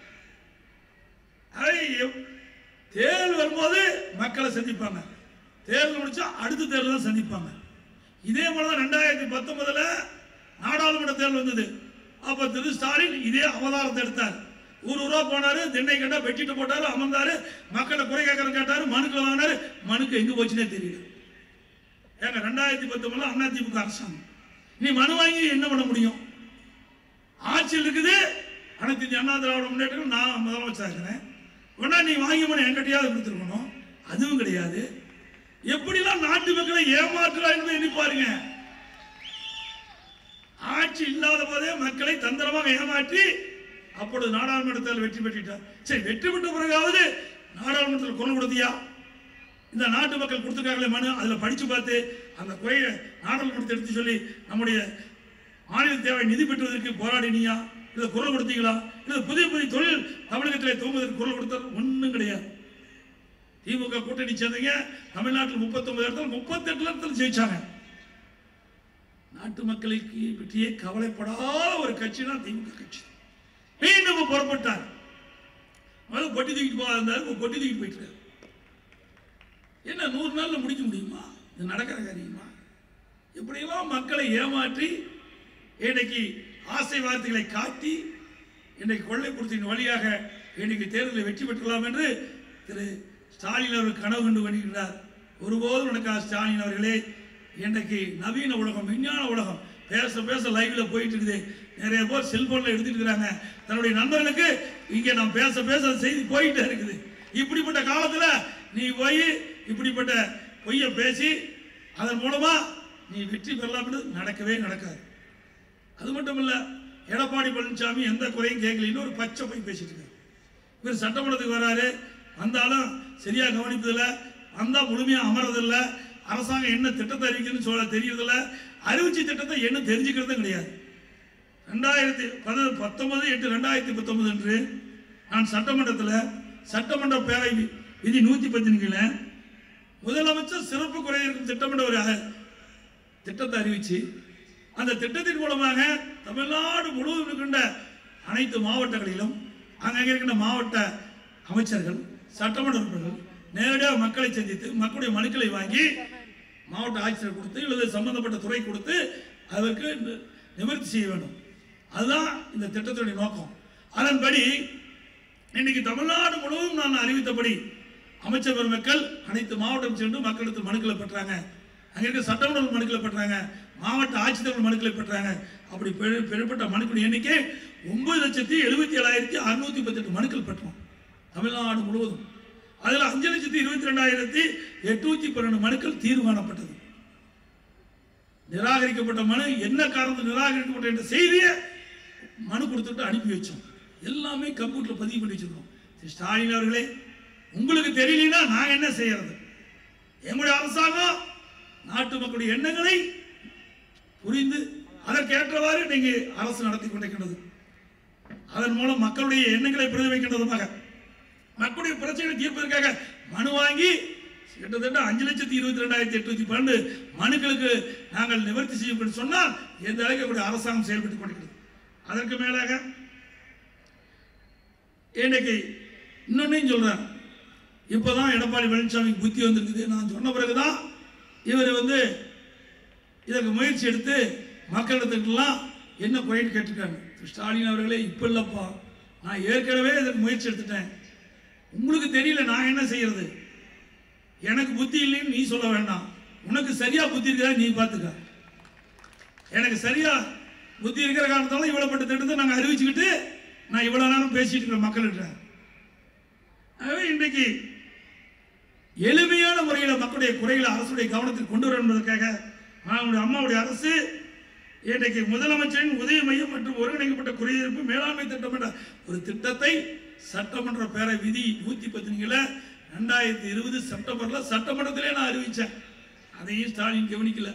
அதை எப்- தேர்தல் வரும்போது மக்களை சந்திப்பாங்க தேர்தல் முடிச்சா அடுத்த தேர்தல் தான் சந்திப்பாங்க இதே போல தான் ரெண்டாயிரத்தி பத்தொன்பதுல நாடாளுமன்ற தேர்தல் வந்தது அப்ப திரு ஸ்டாலின் இதே அவதாரத்தை எடுத்தார் ஊர் ஊரா போனாரு திண்ணை கண்டா வெட்டிட்டு போட்டாரு அமர்ந்தாரு மக்களை குறை கேட்கற கேட்டாரு மனுக்களை வாங்கினாரு மனுக்கு எங்க போச்சுன்னே தெரியல ஏங்க ரெண்டாயிரத்தி பத்தொன்பதுல அண்ணா திமுக அரசாங்கம் நீ மனு வாங்கி என்ன பண்ண முடியும் ஆட்சியில் இருக்குது அனைத்து இந்திய அண்ணா திராவிட முன்னேற்றம் நான் முதலமைச்சர் இருக்கிறேன் உடனே நீ வாங்கி மனு என்கிட்டயாவது கொடுத்துருக்கணும் அதுவும் கிடையாது எப்படிலாம் நாட்டு மக்களை ஏமாற்றுறா என்பதை எண்ணி பாருங்க ஆட்சி இல்லாத போதே மக்களை தந்திரமாக ஏமாற்றி அப்பொழுது நாடாளுமன்றத்தில் வெற்றி பெற்றுட்டார் சரி வெற்றி பெற்ற பிறகாவது நாடாளுமன்றத்தில் குரல் கொடுத்தியா இந்த நாட்டு மக்கள் கொடுத்துருக்காங்களே மனு அதில் படித்து பார்த்து அந்த குறையை நாடாளுமன்றத்தை எடுத்து சொல்லி நம்முடைய மாநில தேவை நிதி பெற்றுவதற்கு போராடினியா இல்லை குரல் கொடுத்தீங்களா இல்லை புதிய புதிய தொழில் தமிழகத்திலே தூங்குவதற்கு குரல் கொடுத்தார் ஒன்றும் கிடையாது திமுக கூட்டணி சேர்ந்தீங்க தமிழ்நாட்டில் முப்பத்தொன்பது இடத்துல முப்பத்தெட்டு இடத்துல ஜெயிச்சாங்க நாட்டு மக்களுக்கு பற்றியே கவலைப்படாத ஒரு கட்சி தான் திமுக கட்சி மீண்டும் புறப்பட்டார் முதல்ல கொட்டி தூக்கிட்டு போக இருந்தாரு இப்ப கொட்டி தூக்கிட்டு போயிட்டு இருக்காரு. என்ன நூறு நாள்ல முடிக்க முடியுமா இது நடக்கிற காரியமா இப்படியெல்லாம் மக்களை ஏமாற்றி இன்னைக்கு ஆசை வார்த்தைகளை காட்டி இன்றைக்கு கொள்ளைப்படுத்தின் வழியாக இன்னைக்கு தேர்தலில் வெற்றி பெற்றலாம் என்று திரு ஸ்டாலின் அவர்கள் கனவு கண்டு வருகின்றார் ஒருபோதும் நடக்காத ஸ்டாலின் அவர்களே இன்றைக்கு நவீன உலகம் விஞ்ஞான உலகம் பேச பேச லைவ்ல போயிட்டு இருக்குது நிறைய பேர் செல்போன்ல எடுத்துட்டு இருக்கிறாங்க தன்னுடைய நண்பர்களுக்கு இங்க நான் பேச பேச அந்த செய்தி போயிட்டே இருக்குது இப்படிப்பட்ட காலத்துல நீ போய் இப்படிப்பட்ட பொய்யை பேசி அதன் மூலமா நீ வெற்றி பெறலாம் நடக்கவே நடக்காது அது மட்டும் இல்ல எடப்பாடி பழனிசாமி எந்த குறையும் கேட்கலன்னு ஒரு பச்சை போய் பேசிட்டு இருக்காரு இவர் சட்டமன்றத்துக்கு வராரு வந்தாலும் சரியா கவனிப்பதில்ல வந்தா முழுமையா அமர்றதில்ல அரசாங்கம் என்ன திட்டத்தை அறிவிக்குதுன்னு சொல்ல தெரியறதில்ல அறிவிச்ச திட்டத்தை என்ன தெரிஞ்சுக்கிறதும் கிடையாது ரெண்டாயிரத்தி பத பத்தொன்பது எட்டு ரெண்டாயிரத்தி பத்தொன்பது அன்று நான் சட்டமன்றத்தில் சட்டமன்ற பேரவை வி- விதி நூற்றி பத்தின் கீழே முதலமைச்சர் சிறப்பு குறை இருக்கும் திட்டமிட்ட ஒரு அ- திட்டத்தை அறிவிச்சு அந்த திட்டத்தின் மூலமாக தமிழ்நாடு முழுவதும் இருக்கின்ற அனைத்து மாவட்டங்களிலும் அங்கங்கே இருக்கின்ற மாவட்ட அமைச்சர்கள் சட்டமன்ற உறுப்பினர்கள் நேரடியாக மக்களை சந்தித்து மக்களுடைய மனுக்களை வாங்கி மாவட்ட ஆட்சியர் கொடுத்து இல்லது சம்பந்தப்பட்ட துறை கொடுத்து அதற்கு நி- நிவர்த்தி செய்ய வேண்டும் அதுதான் இந்த திட்டத்தினுடைய நோக்கம் அதன்படி இன்னைக்கு தமிழ்நாடு முழுவதும் நான் அறிவித்தபடி அமைச்சர் பெருமக்கள் அனைத்து மாவட்டம் சென்று மக்களிடத்தில் மனுக்களை பெற்றாங்க அங்க இருக்க சட்டமன்ற மனுக்களை பெற்றாங்க மாவட்ட ஆட்சித்தலைவர் மனுக்களை பெற்றாங்க அப்படி பெரு- பெறப்பட்ட மனுக்கள் எண்ணிக்கை ஒன்பது லட்சத்தி எழுபத்தி ஏழாயிரத்தி அறுநூத்தி பத்தெட்டு மனுக்கள் பெற்றோம் தமிழ்நாடு முழுவதும் அதில் அஞ்சு லட்சத்தி இருபத்தி ரெண்டாயிரத்தி எட்நூத்தி பன்னெண்டு மனுக்கள் தீர்வு காணப்பட்டது நிராகரிக்கப்பட்ட மனு என்ன காரணத்தில் நிராகரிக்கப்பட்ட என்ற செய்தியை மனு கொடுத்துட்டு அனுப்பி வச்சோம் எல்லாமே கம்ப்யூட்டர்ல பதிவு பண்ணி வச்சிருக்கோம் திரு ஸ்டாலின் அவர்களே உங்களுக்கு தெரியலனா நான் என்ன செய்யறது எங்களுடைய அரசாங்கம் நாட்டு மக்களுடைய எண்ணங்களை புரிந்து அதற்கேற்றவாறு நீங்க அரசு நடத்தி கொண்டிருக்கின்றது அதன் மூலம் மக்களுடைய எண்ணங்களை பிரதிபலிக்கின்றதுமாக மக்களுடைய பிரச்சனைகளை தீர்ப்பதற்காக மனு வாங்கி கிட்டத்தட்ட அஞ்சு லட்சத்தி இருபத்தி ரெண்டாயிரத்தி எட்நூத்தி பன்னெண்டு மனுக்களுக்கு நாங்கள் நிவர்த்தி செய்யப்படும் சொன்னால் எந்த அளவுக்கு எங்களுடைய அரசாங்கம் செயல்பட்டுக் கொண்டிருக்கிறது அதற்கு மேலாக இன்னைக்கு இன்னொன்னையும் சொல்றேன் இப்பதான் எடப்பாடி பழனிசாமிக்கு புத்தி வந்திருக்குது நான் சொன்ன பிறகுதான் இவர் வந்து இதற்கு முயற்சி எடுத்து மக்களிடத்துக்கெல்லாம் என்ன குறைன்னு கேட்டிருக்காங்க திரு ஸ்டாலின் அவர்களே இப்போ இல்லைப்பா நான் ஏற்கனவே இதற்கு முயற்சி எடுத்துட்டேன் உங்களுக்கு தெரியல நான் என்ன செய்யறது எனக்கு புத்தி இல்லைன்னு நீ சொல்ல வேண்டாம் உனக்கு சரியா புத்தி இருக்குதா நீ பார்த்துக்க எனக்கு சரியா புத்தி இருக்கிற காரணத்தால இவ்வளவுப்பட்ட திட்டத்தை நாங்கள் அறிவிச்சுக்கிட்டு நான் இவ்வளவு நேரம் பேசிட்டு இருக்கிறேன் மக்கள்கிட்ட ஆகவே இன்றைக்கு எளிமையான முறையில் மக்களுடைய குறைகளை அரசுடைய கவனத்தில் கொண்டு வர என்பதற்காக நம்முடைய அம்மாவுடைய அரசு இன்றைக்கு முதலமைச்சரின் உதவி மையம் மற்றும் ஒருங்கிணைக்கப்பட்ட குறைதீர்ப்பு மேலாண்மை திட்டம் என்ற ஒரு திட்டத்தை சட்டமன்ற பேரவை விதி நூத்தி பத்தினிகள ரெண்டாயிரத்தி இருபது செப்டம்பர்ல சட்டமன்றத்திலே நான் அறிவிச்சேன் அதையும் ஸ்டாலின் கவனிக்கல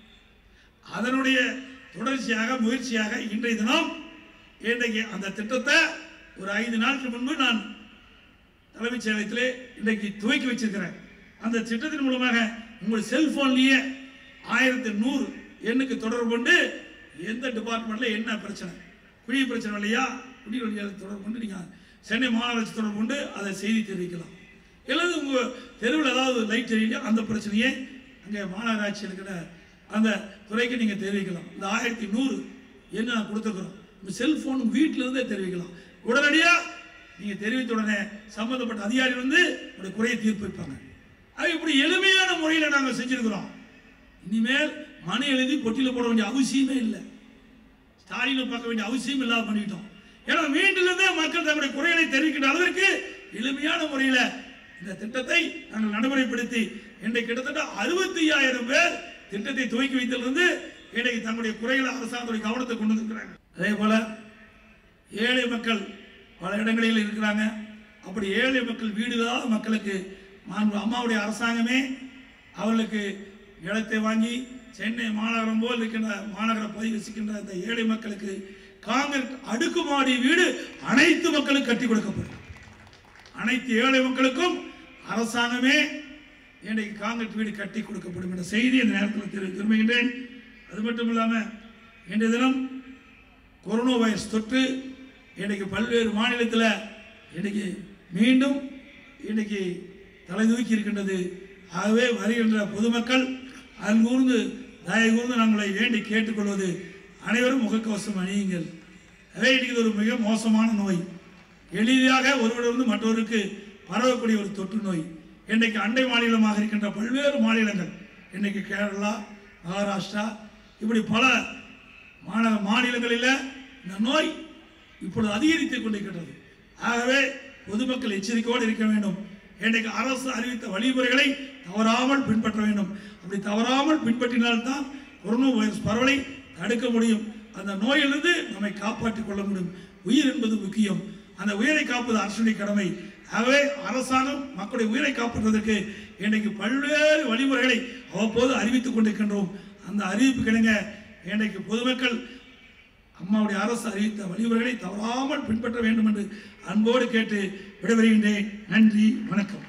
அதனுடைய தொடர்ச்சியாக முயற்சியாக இன்றைய தினம் இன்றைக்கு அந்த திட்டத்தை ஒரு ஐந்து நாட்கள் முன்பு நான் தலைமைச் செயலகத்திலே இன்றைக்கு துவக்கி வச்சிருக்கிறேன் அந்த திட்டத்தின் மூலமாக உங்கள் செல்போன்லயே ஆயிரத்தி நூறு எண்ணுக்கு தொடர்பு கொண்டு எந்த டிபார்ட்மெண்ட்ல என்ன பிரச்சனை குடி பிரச்சனை இல்லையா குடிநீர் தொடர்பு கொண்டு நீங்க சென்னை மாநகராட்சி தொடர்பு கொண்டு அதை செய்தி தெரிவிக்கலாம் அல்லது உங்க தெருவில் ஏதாவது லைட் தெரியலையா அந்த பிரச்சனையை அங்கே மாநகராட்சி இருக்கிற அந்த துறைக்கு நீங்க தெரிவிக்கலாம் இந்த ஆயிரத்தி நூறு என்ன நான் கொடுத்துக்கிறோம் உங்க செல்போன் வீட்டில இருந்தே தெரிவிக்கலாம் உடனடியா நீங்க தெரிவித்த உடனே சம்பந்தப்பட்ட அதிகாரி வந்து உங்களுடைய குறையை தீர்ப்பு வைப்பாங்க அது இப்படி எளிமையான முறையில் நாங்கள் செஞ்சிருக்கிறோம் இனிமேல் மனு எழுதி பொட்டியில் போட வேண்டிய அவசியமே இல்லை ஸ்டாலினை பார்க்க வேண்டிய அவசியம் இல்லாம பண்ணிட்டோம் ஏன்னா வீட்டிலிருந்தே மக்கள் தங்களுடைய குறைகளை தெரிவிக்கின்ற அளவிற்கு எளிமையான முறையில் இந்த திட்டத்தை நாங்கள் நடைமுறைப்படுத்தி இன்றைக்கு கிட்டத்தட்ட அறுபத்தி ஐயாயிரம் பேர் திட்டத்தை துவக்கி வைத்திலிருந்து இன்றைக்கு தங்களுடைய குறைகளை அரசாங்கத்துடைய கவனத்தை கொண்டு வந்திருக்கிறாங்க அதே போல ஏழை மக்கள் பல இடங்களில் இருக்கிறாங்க அப்படி ஏழை மக்கள் வீடு இல்லாத மக்களுக்கு மாண்பு அம்மாவுடைய அரசாங்கமே அவர்களுக்கு நிலத்தை வாங்கி சென்னை மாநகரம் போல் இருக்கின்ற மாநகர பகுதியில் வசிக்கின்ற அந்த ஏழை மக்களுக்கு காங்கிரஸ் அடுக்குமாடி வீடு அனைத்து மக்களுக்கும் கட்டி கொடுக்கப்படும் அனைத்து ஏழை மக்களுக்கும் அரசாங்கமே இன்றைக்கு காங்கிரஸ் வீடு கட்டி கொடுக்கப்படும் என்ற செய்தி இந்த நேரத்தில் தெரி- விரும்புகின்றேன் அது மட்டும் இல்லாமல் இன்றைய தினம் கொரோனா வைரஸ் தொற்று இன்றைக்கு பல்வேறு மாநிலத்தில் இன்றைக்கு மீண்டும் இன்றைக்கு தலை தூக்கி இருக்கின்றது ஆகவே வருகின்ற பொதுமக்கள் அங்கூர்ந்து தயவு கூர்ந்து நாங்களை வேண்டி கேட்டுக்கொள்வது அனைவரும் முகக்கவசம் அணியுங்கள் அதே இன்னைக்கு இது ஒரு மிக மோசமான நோய் எளிதாக ஒருவரிலிருந்து மற்றவருக்கு பரவக்கூடிய ஒரு தொற்று நோய் இன்றைக்கு அண்டை மாநிலமாக இருக்கின்ற பல்வேறு மாநிலங்கள் இன்றைக்கு கேரளா மகாராஷ்டிரா இப்படி பல மாநில மாநிலங்களில் இந்த நோய் இப்பொழுது அதிகரித்துக் கொண்டிருக்கின்றது ஆகவே பொதுமக்கள் எச்சரிக்கையோடு இருக்க வேண்டும் இன்றைக்கு அரசு அறிவித்த வழிமுறைகளை தவறாமல் பின்பற்ற வேண்டும் அப்படி தவறாமல் பின்பற்றினால்தான் கொரோனா வைரஸ் பரவலை தடுக்க முடியும் அந்த நோயிலிருந்து நம்மை காப்பாற்றிக் கொள்ள முடியும் உயிர் என்பது முக்கியம் அந்த உயிரை காப்பது அரசுடைய கடமை ஆகவே அரசாங்கம் மக்களுடைய உயிரை காப்பாற்றுவதற்கு இன்றைக்கு பல்வேறு வழிமுறைகளை அவ்வப்போது அறிவித்துக் கொண்டிருக்கின்றோம் அந்த அறிவிப்பு கிடங்க இன்றைக்கு பொதுமக்கள் அம்மாவுடைய அரசு அறிவித்த வழிமுறைகளை தவறாமல் பின்பற்ற வேண்டும் என்று அன்போடு கேட்டு விடைபெறுகின்றேன் நன்றி வணக்கம்